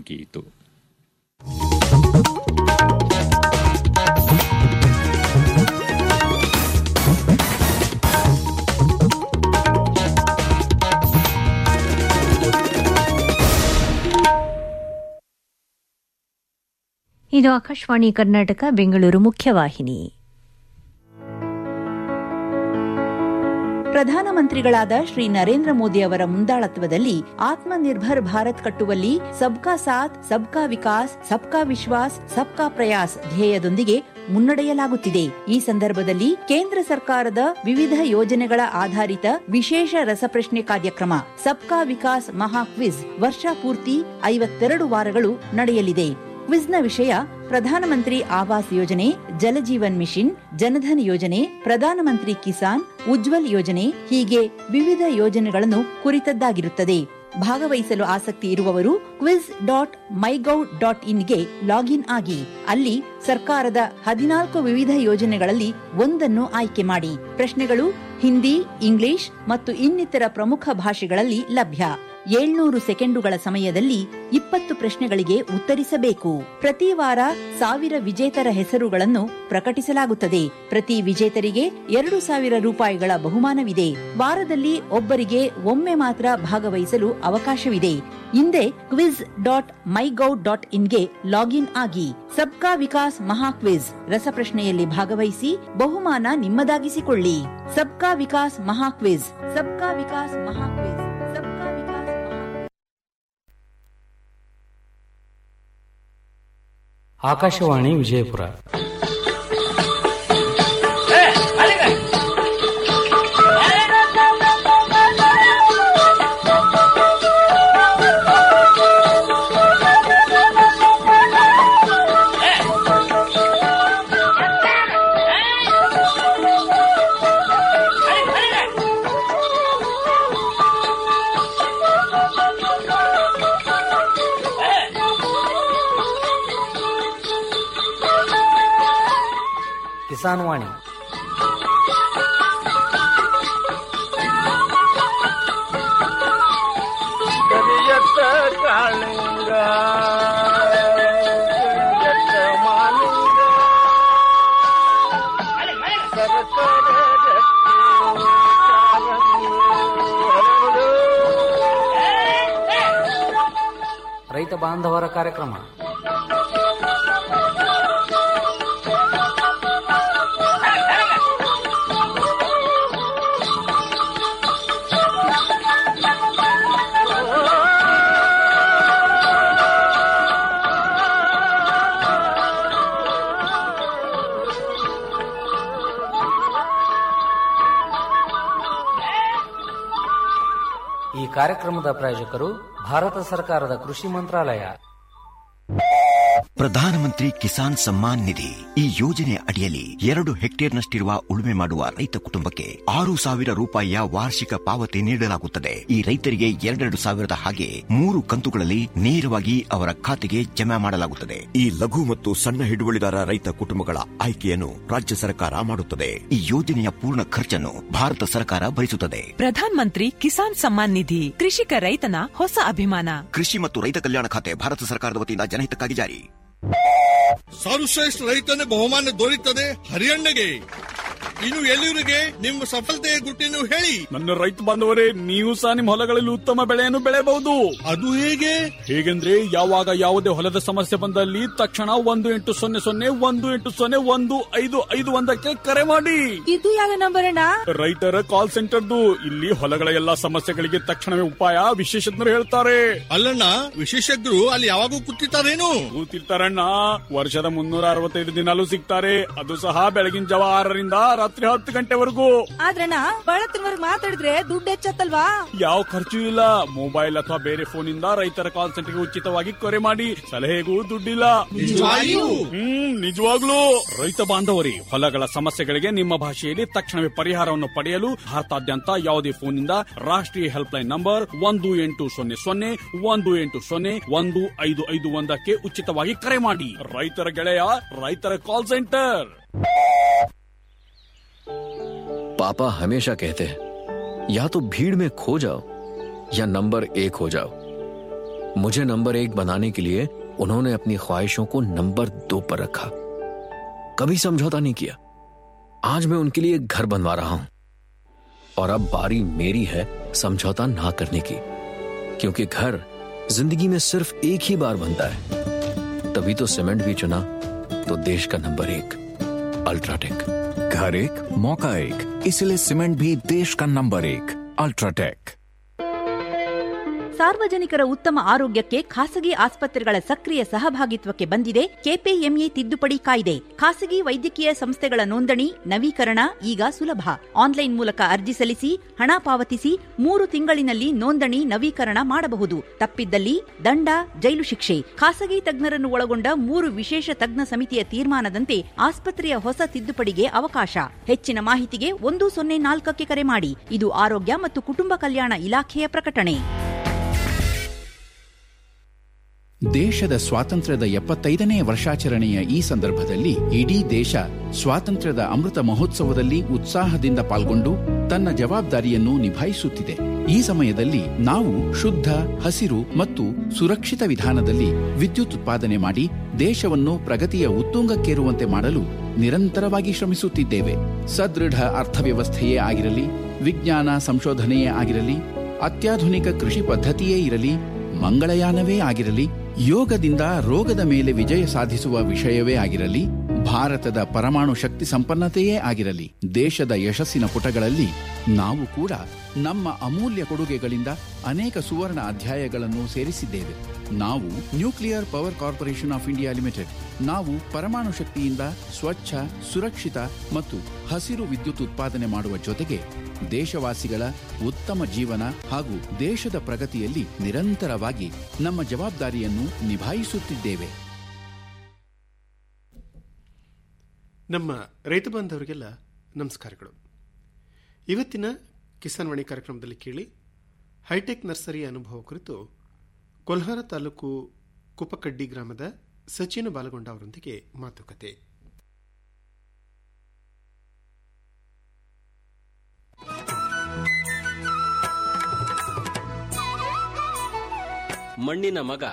ಮುಗಿಯಿತು ಇದು ಆಕಾಶವಾಣಿ ಕರ್ನಾಟಕ ಬೆಂಗಳೂರು ಮುಖ್ಯವಾಹಿನಿ ಪ್ರಧಾನಮಂತ್ರಿಗಳಾದ ಶ್ರೀ ನರೇಂದ್ರ ಮೋದಿ ಅವರ ಮುಂದಾಳತ್ವದಲ್ಲಿ ಆತ್ಮನಿರ್ಭರ್ ಭಾರತ್ ಕಟ್ಟುವಲ್ಲಿ ಸಬ್ಕಾ ಸಾಥ್ ಸಬ್ಕಾ ವಿಕಾಸ್ ಸಬ್ಕಾ ವಿಶ್ವಾಸ್ ಸಬ್ಕಾ ಪ್ರಯಾಸ್ ಧ್ಯೇಯದೊಂದಿಗೆ ಮುನ್ನಡೆಯಲಾಗುತ್ತಿದೆ ಈ ಸಂದರ್ಭದಲ್ಲಿ ಕೇಂದ್ರ ಸರ್ಕಾರದ ವಿವಿಧ ಯೋಜನೆಗಳ ಆಧಾರಿತ ವಿಶೇಷ ರಸಪ್ರಶ್ನೆ ಕಾರ್ಯಕ್ರಮ ಸಬ್ಕಾ ವಿಕಾಸ್ ಮಹಾ ಕ್ವಿಜ್ ವರ್ಷ ಪೂರ್ತಿ ಐವತ್ತೆರಡು ವಾರಗಳು ನಡೆಯಲಿದೆ ಕ್ವಿಜ್ನ ವಿಷಯ ಪ್ರಧಾನಮಂತ್ರಿ ಆವಾಸ್ ಯೋಜನೆ ಜಲಜೀವನ್ ಮಿಷನ್ ಜನಧನ್ ಯೋಜನೆ ಪ್ರಧಾನಮಂತ್ರಿ ಕಿಸಾನ್ ಉಜ್ವಲ್ ಯೋಜನೆ ಹೀಗೆ ವಿವಿಧ ಯೋಜನೆಗಳನ್ನು ಕುರಿತದ್ದಾಗಿರುತ್ತದೆ ಭಾಗವಹಿಸಲು ಆಸಕ್ತಿ ಇರುವವರು ಕ್ವಿಜ್ ಡಾಟ್ ಮೈಗೌ ಡಾಟ್ ಇನ್ಗೆ ಲಾಗಿನ್ ಆಗಿ ಅಲ್ಲಿ ಸರ್ಕಾರದ ಹದಿನಾಲ್ಕು ವಿವಿಧ ಯೋಜನೆಗಳಲ್ಲಿ ಒಂದನ್ನು ಆಯ್ಕೆ ಮಾಡಿ ಪ್ರಶ್ನೆಗಳು ಹಿಂದಿ ಇಂಗ್ಲಿಷ್ ಮತ್ತು ಇನ್ನಿತರ ಪ್ರಮುಖ ಭಾಷೆಗಳಲ್ಲಿ ಲಭ್ಯ ಏಳ್ನೂರು ಸೆಕೆಂಡುಗಳ ಸಮಯದಲ್ಲಿ ಇಪ್ಪತ್ತು ಪ್ರಶ್ನೆಗಳಿಗೆ ಉತ್ತರಿಸಬೇಕು ಪ್ರತಿ ವಾರ ಸಾವಿರ ವಿಜೇತರ ಹೆಸರುಗಳನ್ನು ಪ್ರಕಟಿಸಲಾಗುತ್ತದೆ ಪ್ರತಿ ವಿಜೇತರಿಗೆ ಎರಡು ಸಾವಿರ ರೂಪಾಯಿಗಳ ಬಹುಮಾನವಿದೆ ವಾರದಲ್ಲಿ ಒಬ್ಬರಿಗೆ ಒಮ್ಮೆ ಮಾತ್ರ ಭಾಗವಹಿಸಲು ಅವಕಾಶವಿದೆ ಹಿಂದೆ ಕ್ವಿಜ್ ಡಾಟ್ ಮೈಗೌ ಡಾಟ್ ಇನ್ಗೆ ಲಾಗಿನ್ ಆಗಿ ಸಬ್ಕಾ ವಿಕಾಸ್ ಮಹಾ ಕ್ವಿಜ್ ರಸಪ್ರಶ್ನೆಯಲ್ಲಿ ಭಾಗವಹಿಸಿ ಬಹುಮಾನ ನಿಮ್ಮದಾಗಿಸಿಕೊಳ್ಳಿ ಸಬ್ಕಾ ವಿಕಾಸ್ ಮಹಾ ಕ್ವಿಜ್ ಸಬ್ಕಾ ವಿಕಾಸ್ ಮಹಾ ಕ್ವಿಜ್ ಸಬ್ಕಾ ವಿಕಾಸ್ ಮಹಾ ಆಕಾಶವಾಣಿ ವಿಜಯಪುರ ಕಿಸಾನ್ ವಾಣಿ ಕರಿಯತ್ತ ಕಾಳಿಂಗ ಕರಿಯತ್ತ ಮಾಲಿಂಗ ಸರಸರ ರಕ್ತಿ ಕಾಲಂಗಿ ಹರಡು. ರೈತ ಬಾಂಧವರ ಕಾರ್ಯಕ್ರಮ ಈ ಕಾರ್ಯಕ್ರಮದ ಪ್ರಾಯೋಜಕರು ಭಾರತ ಸರ್ಕಾರದ ಕೃಷಿ ಮಂತ್ರಾಲಯ ಪ್ರಧಾನಮಂತ್ರಿ ಕಿಸಾನ್ ಸಮ್ಮಾನ್ ನಿಧಿ ಈ ಯೋಜನೆ ಅಡಿಯಲ್ಲಿ ಎರಡು ಹೆಕ್ಟೇರ್ನಷ್ಟಿರುವ ಉಳುಮೆ ಮಾಡುವ ರೈತ ಕುಟುಂಬಕ್ಕೆ ಆರು ಸಾವಿರ ರೂಪಾಯಿಯ ವಾರ್ಷಿಕ ಪಾವತಿ ನೀಡಲಾಗುತ್ತದೆ ಈ ರೈತರಿಗೆ ಎರಡೆರಡು ಸಾವಿರದ ಹಾಗೆ ಮೂರು ಕಂತುಗಳಲ್ಲಿ ನೇರವಾಗಿ ಅವರ ಖಾತೆಗೆ ಜಮಾ ಮಾಡಲಾಗುತ್ತದೆ ಈ ಲಘು ಮತ್ತು ಸಣ್ಣ ಹಿಡುವಳಿದಾರ ರೈತ ಕುಟುಂಬಗಳ ಆಯ್ಕೆಯನ್ನು ರಾಜ್ಯ ಸರ್ಕಾರ ಮಾಡುತ್ತದೆ ಈ ಯೋಜನೆಯ ಪೂರ್ಣ ಖರ್ಚನ್ನು ಭಾರತ ಸರ್ಕಾರ ಭರಿಸುತ್ತದೆ ಪ್ರಧಾನ್ ಮಂತ್ರಿ ಕಿಸಾನ್ ಸಮ್ಮಾನ್ ನಿಧಿ ಕೃಷಿಕ ರೈತನ ಹೊಸ ಅಭಿಮಾನ ಕೃಷಿ ಮತ್ತು ರೈತ ಕಲ್ಯಾಣ ಖಾತೆ ಭಾರತ ಸರ್ಕಾರದ ವತಿಯಿಂದ ಜನಹಿತಕ್ಕಾಗಿ ಜಾರಿ ಸರ್ವಶ್ರೇಷ್ಠ ರೈತನ ಬಹುಮಾನ ದೊರೆಯುತ್ತದೆ ಹರಿಯಣ್ಣಗೆ ಇನ್ನು ಎಲ್ಲಿವರಿಗೆ ನಿಮ್ಮ ಸಫಲತೆಯ ಗುಟ್ಟಿನ ಹೇಳಿ ನನ್ನ ರೈತ ಬಾಂಧವರೇ ನೀವು ಸಹ ನಿಮ್ಮ ಹೊಲಗಳಲ್ಲಿ ಉತ್ತಮ ಬೆಳೆಯನ್ನು ಬೆಳೆಯಬಹುದು ಅದು ಹೇಗೆ ಹೇಗೆಂದ್ರೆ ಯಾವಾಗ ಯಾವುದೇ ಹೊಲದ ಸಮಸ್ಯೆ ಬಂದಲ್ಲಿ ತಕ್ಷಣ ಒಂದು ಎಂಟು ಸೊನ್ನೆ ಸೊನ್ನೆ ಒಂದು ಎಂಟು ಸೊನ್ನೆ ಒಂದು ಐದು ಐದು ಒಂದಕ್ಕೆ ಕರೆ ಮಾಡಿ ಇದು ಯಾವ ನಂಬರ್ ಅಣ್ಣ ರೈತರ ಕಾಲ್ ಸೆಂಟರ್ದು ಇಲ್ಲಿ ಹೊಲಗಳ ಎಲ್ಲಾ ಸಮಸ್ಯೆಗಳಿಗೆ ತಕ್ಷಣವೇ ಉಪಾಯ ವಿಶೇಷಜ್ಞರು ಹೇಳ್ತಾರೆ ಅಲ್ಲಣ್ಣ ವಿಶೇಷಜ್ಞರು ಅಲ್ಲಿ ಯಾವಾಗೂ ಕೂತಿರ್ತಾರೇನು ಕೂತಿರ್ತಾರಣ್ಣ ವರ್ಷದ ಮುನ್ನೂರ ಅರವತ್ತೈದು ದಿನಾಲೂ ಸಿಗ್ತಾರೆ ಅದು ಸಹ ಬೆಳಗಿನ ಜಾವ ಆರರಿಂದ ರಾತ್ರಿ ಹತ್ತು ಗಂಟೆವರೆಗೂ ಆದ್ರಣ್ಣ ಬಳತ್ತಿನವರೆಗೆ ಮಾತಾಡಿದ್ರೆ ದುಡ್ಡು ಹೆಚ್ಚತ್ತಲ್ವಾ ಯಾವ ಖರ್ಚು ಇಲ್ಲ ಮೊಬೈಲ್ ಅಥವಾ ಬೇರೆ ಫೋನ್ ಇಂದ ರೈತರ ಕಾಲ್ ಸೆಂಟರ್ಗೆ ಉಚಿತವಾಗಿ ಕರೆ ಮಾಡಿ ಸಲಹೆಗೂ ದುಡ್ಡಿಲ್ಲ ನಿಜವಾಗಿಯೂ? ಹ್ಮ್ ನಿಜವಾಗ್ಲೂ ರೈತ ಬಾಂಧವರಿ ಹೊಲಗಳ ಸಮಸ್ಯೆಗಳಿಗೆ ನಿಮ್ಮ ಭಾಷೆಯಲ್ಲಿ ತಕ್ಷಣವೇ ಪರಿಹಾರವನ್ನು ಪಡೆಯಲು ಭಾರತಾದ್ಯಂತ ಯಾವುದೇ ಫೋನ್ ಇಂದ ರಾಷ್ಟ್ರೀಯ ಹೆಲ್ಪ್ ಲೈನ್ ನಂಬರ್ ಒಂದು ಎಂಟು ಸೊನ್ನೆ ಸೊನ್ನೆ ಒಂದು ಎಂಟು ಸೊನ್ನೆ ಒಂದು ಐದು ಐದು ಒಂದಕ್ಕೆ ಉಚಿತವಾಗಿ ಕರೆ ಮಾಡಿ ರೈತರ ಗೆಳೆಯ ರೈತರ ಕಾಲ್ ಸೆಂಟರ್ पापा हमेशा कहते हैं या तो भीड़ में खो जाओ या नंबर एक हो जाओ मुझे नंबर एक बनाने के लिए उन्होंने अपनी ख्वाहिशों को नंबर दो पर रखा कभी समझौता नहीं किया आज मैं उनके लिए एक घर बनवा रहा हूं और अब बारी मेरी है समझौता ना करने की क्योंकि घर जिंदगी में सिर्फ एक ही बार बनता है तभी तो सीमेंट भी चुना तो देश का नंबर एक अल्ट्राटेक घर एक मौका एक इसलिए सीमेंट भी देश का नंबर एक अल्ट्राटेक ಸಾರ್ವಜನಿಕರ ಉತ್ತಮ ಆರೋಗ್ಯಕ್ಕೆ ಖಾಸಗಿ ಆಸ್ಪತ್ರೆಗಳ ಸಕ್ರಿಯ ಸಹಭಾಗಿತ್ವಕ್ಕೆ ಬಂದಿದೆ ಕೆಪಿಎಂಇ ತಿದ್ದುಪಡಿ ಕಾಯ್ದೆ ಖಾಸಗಿ ವೈದ್ಯಕೀಯ ಸಂಸ್ಥೆಗಳ ನೋಂದಣಿ ನವೀಕರಣ ಈಗ ಸುಲಭ ಆನ್ಲೈನ್ ಮೂಲಕ ಅರ್ಜಿ ಸಲ್ಲಿಸಿ ಹಣ ಪಾವತಿಸಿ ಮೂರು ತಿಂಗಳಿನಲ್ಲಿ ನೋಂದಣಿ ನವೀಕರಣ ಮಾಡಬಹುದು ತಪ್ಪಿದ್ದಲ್ಲಿ ದಂಡ ಜೈಲು ಶಿಕ್ಷೆ ಖಾಸಗಿ ತಜ್ಞರನ್ನು ಒಳಗೊಂಡ ಮೂರು ವಿಶೇಷ ತಜ್ಞ ಸಮಿತಿಯ ತೀರ್ಮಾನದಂತೆ ಆಸ್ಪತ್ರೆಯ ಹೊಸ ತಿದ್ದುಪಡಿಗೆ ಅವಕಾಶ ಹೆಚ್ಚಿನ ಮಾಹಿತಿಗೆ ಒಂದು ಸೊನ್ನೆ ನಾಲ್ಕಕ್ಕೆ ಕರೆ ಮಾಡಿ ಇದು ಆರೋಗ್ಯ ಮತ್ತು ಕುಟುಂಬ ಕಲ್ಯಾಣ ಇಲಾಖೆಯ ಪ್ರಕಟಣೆ ದೇಶದ ಸ್ವಾತಂತ್ರ್ಯದ ಎಪ್ಪತ್ತೈದನೇ ವರ್ಷಾಚರಣೆಯ ಈ ಸಂದರ್ಭದಲ್ಲಿ ಇಡೀ ದೇಶ ಸ್ವಾತಂತ್ರ್ಯದ ಅಮೃತ ಮಹೋತ್ಸವದಲ್ಲಿ ಉತ್ಸಾಹದಿಂದ ಪಾಲ್ಗೊಂಡು ತನ್ನ ಜವಾಬ್ದಾರಿಯನ್ನು ನಿಭಾಯಿಸುತ್ತಿದೆ ಈ ಸಮಯದಲ್ಲಿ ನಾವು ಶುದ್ಧ ಹಸಿರು ಮತ್ತು ಸುರಕ್ಷಿತ ವಿಧಾನದಲ್ಲಿ ವಿದ್ಯುತ್ ಉತ್ಪಾದನೆ ಮಾಡಿ ದೇಶವನ್ನು ಪ್ರಗತಿಯ ಉತ್ತುಂಗಕ್ಕೇರುವಂತೆ ಮಾಡಲು ನಿರಂತರವಾಗಿ ಶ್ರಮಿಸುತ್ತಿದ್ದೇವೆ ಸದೃಢ ಅರ್ಥವ್ಯವಸ್ಥೆಯೇ ಆಗಿರಲಿ ವಿಜ್ಞಾನ ಸಂಶೋಧನೆಯೇ ಆಗಿರಲಿ ಅತ್ಯಾಧುನಿಕ ಕೃಷಿ ಪದ್ಧತಿಯೇ ಇರಲಿ ಮಂಗಳಯಾನವೇ ಆಗಿರಲಿ ಯೋಗದಿಂದ ರೋಗದ ಮೇಲೆ ವಿಜಯ ಸಾಧಿಸುವ ವಿಷಯವೇ ಆಗಿರಲಿ ಭಾರತದ ಪರಮಾಣು ಶಕ್ತಿ ಸಂಪನ್ನತೆಯೇ ಆಗಿರಲಿ ದೇಶದ ಯಶಸ್ಸಿನ ಪುಟಗಳಲ್ಲಿ ನಾವು ಕೂಡ ನಮ್ಮ ಅಮೂಲ್ಯ ಕೊಡುಗೆಗಳಿಂದ ಅನೇಕ ಸುವರ್ಣ ಅಧ್ಯಾಯಗಳನ್ನು ಸೇರಿಸಿದ್ದೇವೆ ನಾವು nuclear power corporation of India limited ನಾವು ಪರಮಾಣು ಶಕ್ತಿಯಿಂದ ಸ್ವಚ್ಛ ಸುರಕ್ಷಿತ ಮತ್ತು ಹಸಿರು ವಿದ್ಯುತ್ ಉತ್ಪಾದನೆ ಮಾಡುವ ಜೊತೆಗೆ ದೇಶವಾಸಿಗಳ ಉತ್ತಮ ಜೀವನ ಹಾಗೂ ದೇಶದ ಪ್ರಗತಿಯಲ್ಲಿ ನಿರಂತರವಾಗಿ ನಮ್ಮ ಜವಾಬ್ದಾರಿಯನ್ನು ನಿಭಾಯಿಸುತ್ತಿದ್ದೇವೆ ನಮ್ಮ ರೈತ ಬಾಂಧವರಿಗೆಲ್ಲ ನಮಸ್ಕಾರಗಳು ಇವತ್ತಿನ ಕಿಸಾನ್ ವಾಣಿ ಕಾರ್ಯಕ್ರಮದಲ್ಲಿ ಕೇಳಿ ಹೈಟೆಕ್ ನರ್ಸರಿ ಅನುಭವ ಕುರಿತು ಕೊಲ್ಹಾರ ತಾಲೂಕು ಕುಪಕಡ್ಡಿ ಗ್ರಾಮದ ಸಚಿನ್ ಬಾಲಗೊಂಡ ಅವರೊಂದಿಗೆ ಮಾತುಕತೆ ಮಣ್ಣಿನ ಮಗ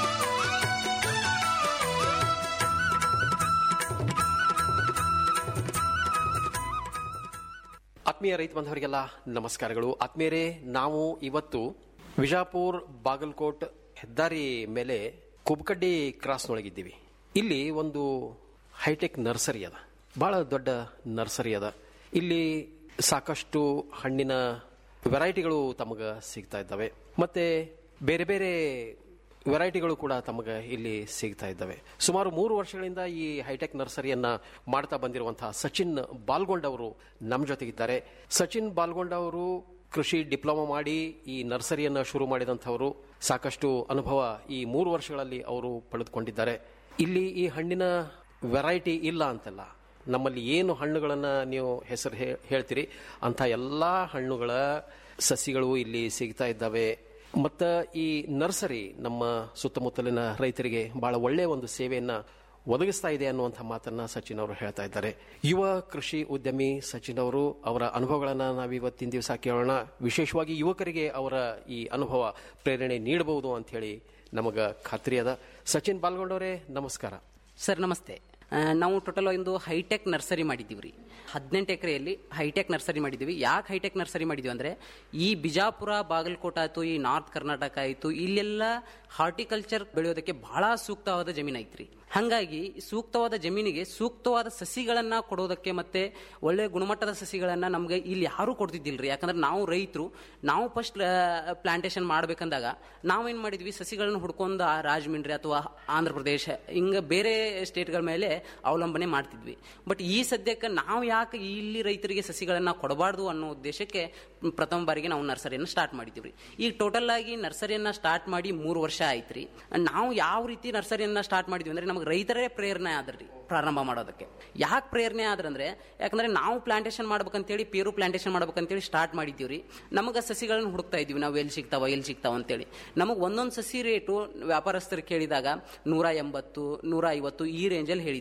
ಆತ್ಮೀಯ ರೈತ ಬಾಂಧವರಿಗೆಲ್ಲ ನಮಸ್ಕಾರಗಳು ಆತ್ಮೀಯರೇ ನಾವು ಇವತ್ತು ವಿಜಾಪುರ್ ಬಾಗಲಕೋಟ್ ಹೆದ್ದಾರಿ ಮೇಲೆ ಕುಬ್ಕಡ್ಡಿ ಕ್ರಾಸ್ನೊಳಗಿದ್ದೀವಿ ಇಲ್ಲಿ ಒಂದು ಹೈಟೆಕ್ ನರ್ಸರಿ ಅದ ಬಹಳ ದೊಡ್ಡ ನರ್ಸರಿ ಅದ ಇಲ್ಲಿ ಸಾಕಷ್ಟು ಹಣ್ಣಿನ ವೆರೈಟಿಗಳು ತಮಗ ಸಿಗ್ತಾ ಇದ್ದಾವೆ ಮತ್ತೆ ಬೇರೆ ಬೇರೆ ವೆರೈಟಿಗಳು ಕೂಡ ತಮಗೆ ಇಲ್ಲಿ ಸಿಗ್ತಾ ಇದ್ದಾವೆ ಸುಮಾರು ಮೂರು ವರ್ಷಗಳಿಂದ ಈ ಹೈಟೆಕ್ ನರ್ಸರಿಯನ್ನ ಮಾಡ್ತಾ ಬಂದಿರುವಂತಹ ಸಚಿನ್ ಬಾಲ್ಗೊಂಡ್ ಅವರು ನಮ್ಮ ಜೊತೆಗಿದ್ದಾರೆ ಸಚಿನ್ ಬಾಲ್ಗೊಂಡ್ ಅವರು ಕೃಷಿ ಡಿಪ್ಲೊಮಾ ಮಾಡಿ ಈ ನರ್ಸರಿಯನ್ನ ಶುರು ಮಾಡಿದಂಥವರು ಸಾಕಷ್ಟು ಅನುಭವ ಈ ಮೂರು ವರ್ಷಗಳಲ್ಲಿ ಅವರು ಪಡೆದುಕೊಂಡಿದ್ದಾರೆ ಇಲ್ಲಿ ಈ ಹಣ್ಣಿನ ವೆರೈಟಿ ಇಲ್ಲ ಅಂತಲ್ಲ ನಮ್ಮಲ್ಲಿ ಏನು ಹಣ್ಣುಗಳನ್ನ ನೀವು ಹೆಸರು ಹೇ- ಹೇಳ್ತೀರಿ ಅಂತ ಎಲ್ಲಾ ಹಣ್ಣುಗಳ ಸಸಿಗಳು ಇಲ್ಲಿ ಸಿಗ್ತಾ ಇದ್ದಾವೆ ಮತ್ತ ಈ ನರ್ಸರಿ ನಮ್ಮ ಸುತ್ತಮುತ್ತಲಿನ ರೈತರಿಗೆ ಬಹಳ ಒಳ್ಳೆಯ ಒಂದು ಸೇವೆಯನ್ನ ಒದಗಿಸ್ತಾ ಇದೆ ಅನ್ನುವಂಥ ಮಾತನ್ನ ಸಚಿನ್ ಅವರು ಹೇಳ್ತಾ ಇದ್ದಾರೆ ಯುವ ಕೃಷಿ ಉದ್ಯಮಿ ಸಚಿನ್ ಅವರು ಅವರ ಅನುಭವಗಳನ್ನ ನಾವು ಇವತ್ತಿನ ದಿವಸ ಕೇಳೋಣ ವಿಶೇಷವಾಗಿ ಯುವಕರಿಗೆ ಅವರ ಈ ಅನುಭವ ಪ್ರೇರಣೆ ನೀಡಬಹುದು ಅಂತ ಹೇಳಿ ನಮಗ ಖಾತ್ರಿ ಅದ ಸಚಿನ್ ಬಾಲ್ಗೊಂಡವರೇ ನಮಸ್ಕಾರ ಸರ್ ನಮಸ್ತೆ ಆ, ನಾವು ಟೋಟಲ್ ಒಂದು ಹೈಟೆಕ್ ನರ್ಸರಿ ಮಾಡಿದ್ದೀವಿ ರೀ ಹದಿನೆಂಟು ಎಕರೆಯಲ್ಲಿ ಹೈಟೆಕ್ ನರ್ಸರಿ ಮಾಡಿದ್ದೀವಿ ಯಾಕೆ ಹೈಟೆಕ್ ನರ್ಸರಿ ಮಾಡಿದ್ವಿ ಅಂದರೆ ಈ ಬಿಜಾಪುರ ಬಾಗಲಕೋಟ ಆಯಿತು ಈ ನಾರ್ತ್ ಕರ್ನಾಟಕ ಆಯಿತು ಇಲ್ಲೆಲ್ಲ ಹಾರ್ಟಿಕಲ್ಚರ್ ಬೆಳೆಯೋದಕ್ಕೆ ಬಹಳ ಸೂಕ್ತವಾದ ಜಮೀನು ಐತ್ರಿ ಹಾಗಾಗಿ ಸೂಕ್ತವಾದ ಜಮೀನಿಗೆ ಸೂಕ್ತವಾದ ಸಸಿಗಳನ್ನ ಕೊಡೋದಕ್ಕೆ ಮತ್ತೆ ಒಳ್ಳೆ ಗುಣಮಟ್ಟದ ಸಸಿಗಳನ್ನ ನಮ್ಗೆ ಇಲ್ಲಿ ಯಾರೂ ಕೊಡ್ತಿದ್ದಿಲ್ರಿ ಯಾಕಂದ್ರೆ ನಾವು ರೈತರು ನಾವು ಫಸ್ಟ್ ಪ್ಲಾಂಟೇಶನ್ ಮಾಡ್ಬೇಕಂದಾಗ ನಾವೇನ್ ಮಾಡಿದ್ವಿ ಸಸಿಗಳನ್ನ ಹುಡ್ಕೊಂಡು ಆ ರಾಜಮಂಡ್ರಿ ಅಥವಾ ಆಂಧ್ರ ಪ್ರದೇಶ ಹಿಂಗ ಬೇರೆ ಸ್ಟೇಟ್ಗಳ ಮೇಲೆ ಅವಲಂಬನೆ ಮಾಡ್ತಿದ್ವಿ ಬಟ್ ಈ ಸದ್ಯಕ್ಕೆ ನಾವು ಯಾಕೆ ಇಲ್ಲಿ ರೈತರಿಗೆ ಸಸಿಗಳನ್ನ ಕೊಡಬಾರ್ದು ಅನ್ನೋ ಉದ್ದೇಶಕ್ಕೆ ಪ್ರಥಮ ಬಾರಿಗೆ ನಾವು ನರ್ಸರಿಯನ್ನು ಸ್ಟಾರ್ಟ್ ಮಾಡಿದ್ದೀವಿ ಈಗ ಟೋಟಲ್ ಆಗಿ ನರ್ಸರಿಯನ್ನ ಸ್ಟಾರ್ಟ್ ಮಾಡಿ ಮೂರು ವರ್ಷ ಆಯ್ತ್ರಿ ನಾವು ಯಾವ ರೀತಿ ನರ್ಸರಿಯನ್ನ ಸ್ಟಾರ್ಟ್ ಮಾಡಿದ್ವಿ ಅಂದ್ರೆ ನಮ್ಗೆ ರೈತರೇ ಪ್ರೇರಣೆ ಆದ್ರಿ ಪ್ರಾರಂಭ ಮಾಡೋದಕ್ಕೆ ಯಾಕೆ ಪ್ರೇರಣೆ ಆದ್ರಂದ್ರೆ ಯಾಕಂದ್ರೆ ನಾವು ಪ್ಲಾಂಟೇಶನ್ ಮಾಡ್ಬೇಕಂತೇಳಿ ಪೇರು ಪ್ಲಾಂಟೇಶನ್ ಮಾಡ್ಬೇಕಂತೇಳಿ ಸ್ಟಾರ್ಟ್ ಮಾಡಿದ್ದೀವಿ ರೀ ನಮಗೆ ಸಸಿಗಳನ್ನ ಹುಡುಕ್ತಾ ಇದೀವಿ ನಾವು ಎಲ್ಲಿ ಸಿಗ್ತಾವ ಎಲ್ಲಿ ಸಿಗ್ತಾವ ಅಂತೇಳಿ ನಮಗೆ ಒಂದೊಂದು ಸಸಿ ರೇಟು ವ್ಯಾಪಾರಸ್ಥರು ಕೇಳಿದಾಗ ನೂರ ಎಂಬತ್ತು ನೂರ ಐವತ್ತು ಈ ರೇಂಜಲ್ಲಿ ಹೇಳಿದ್ರು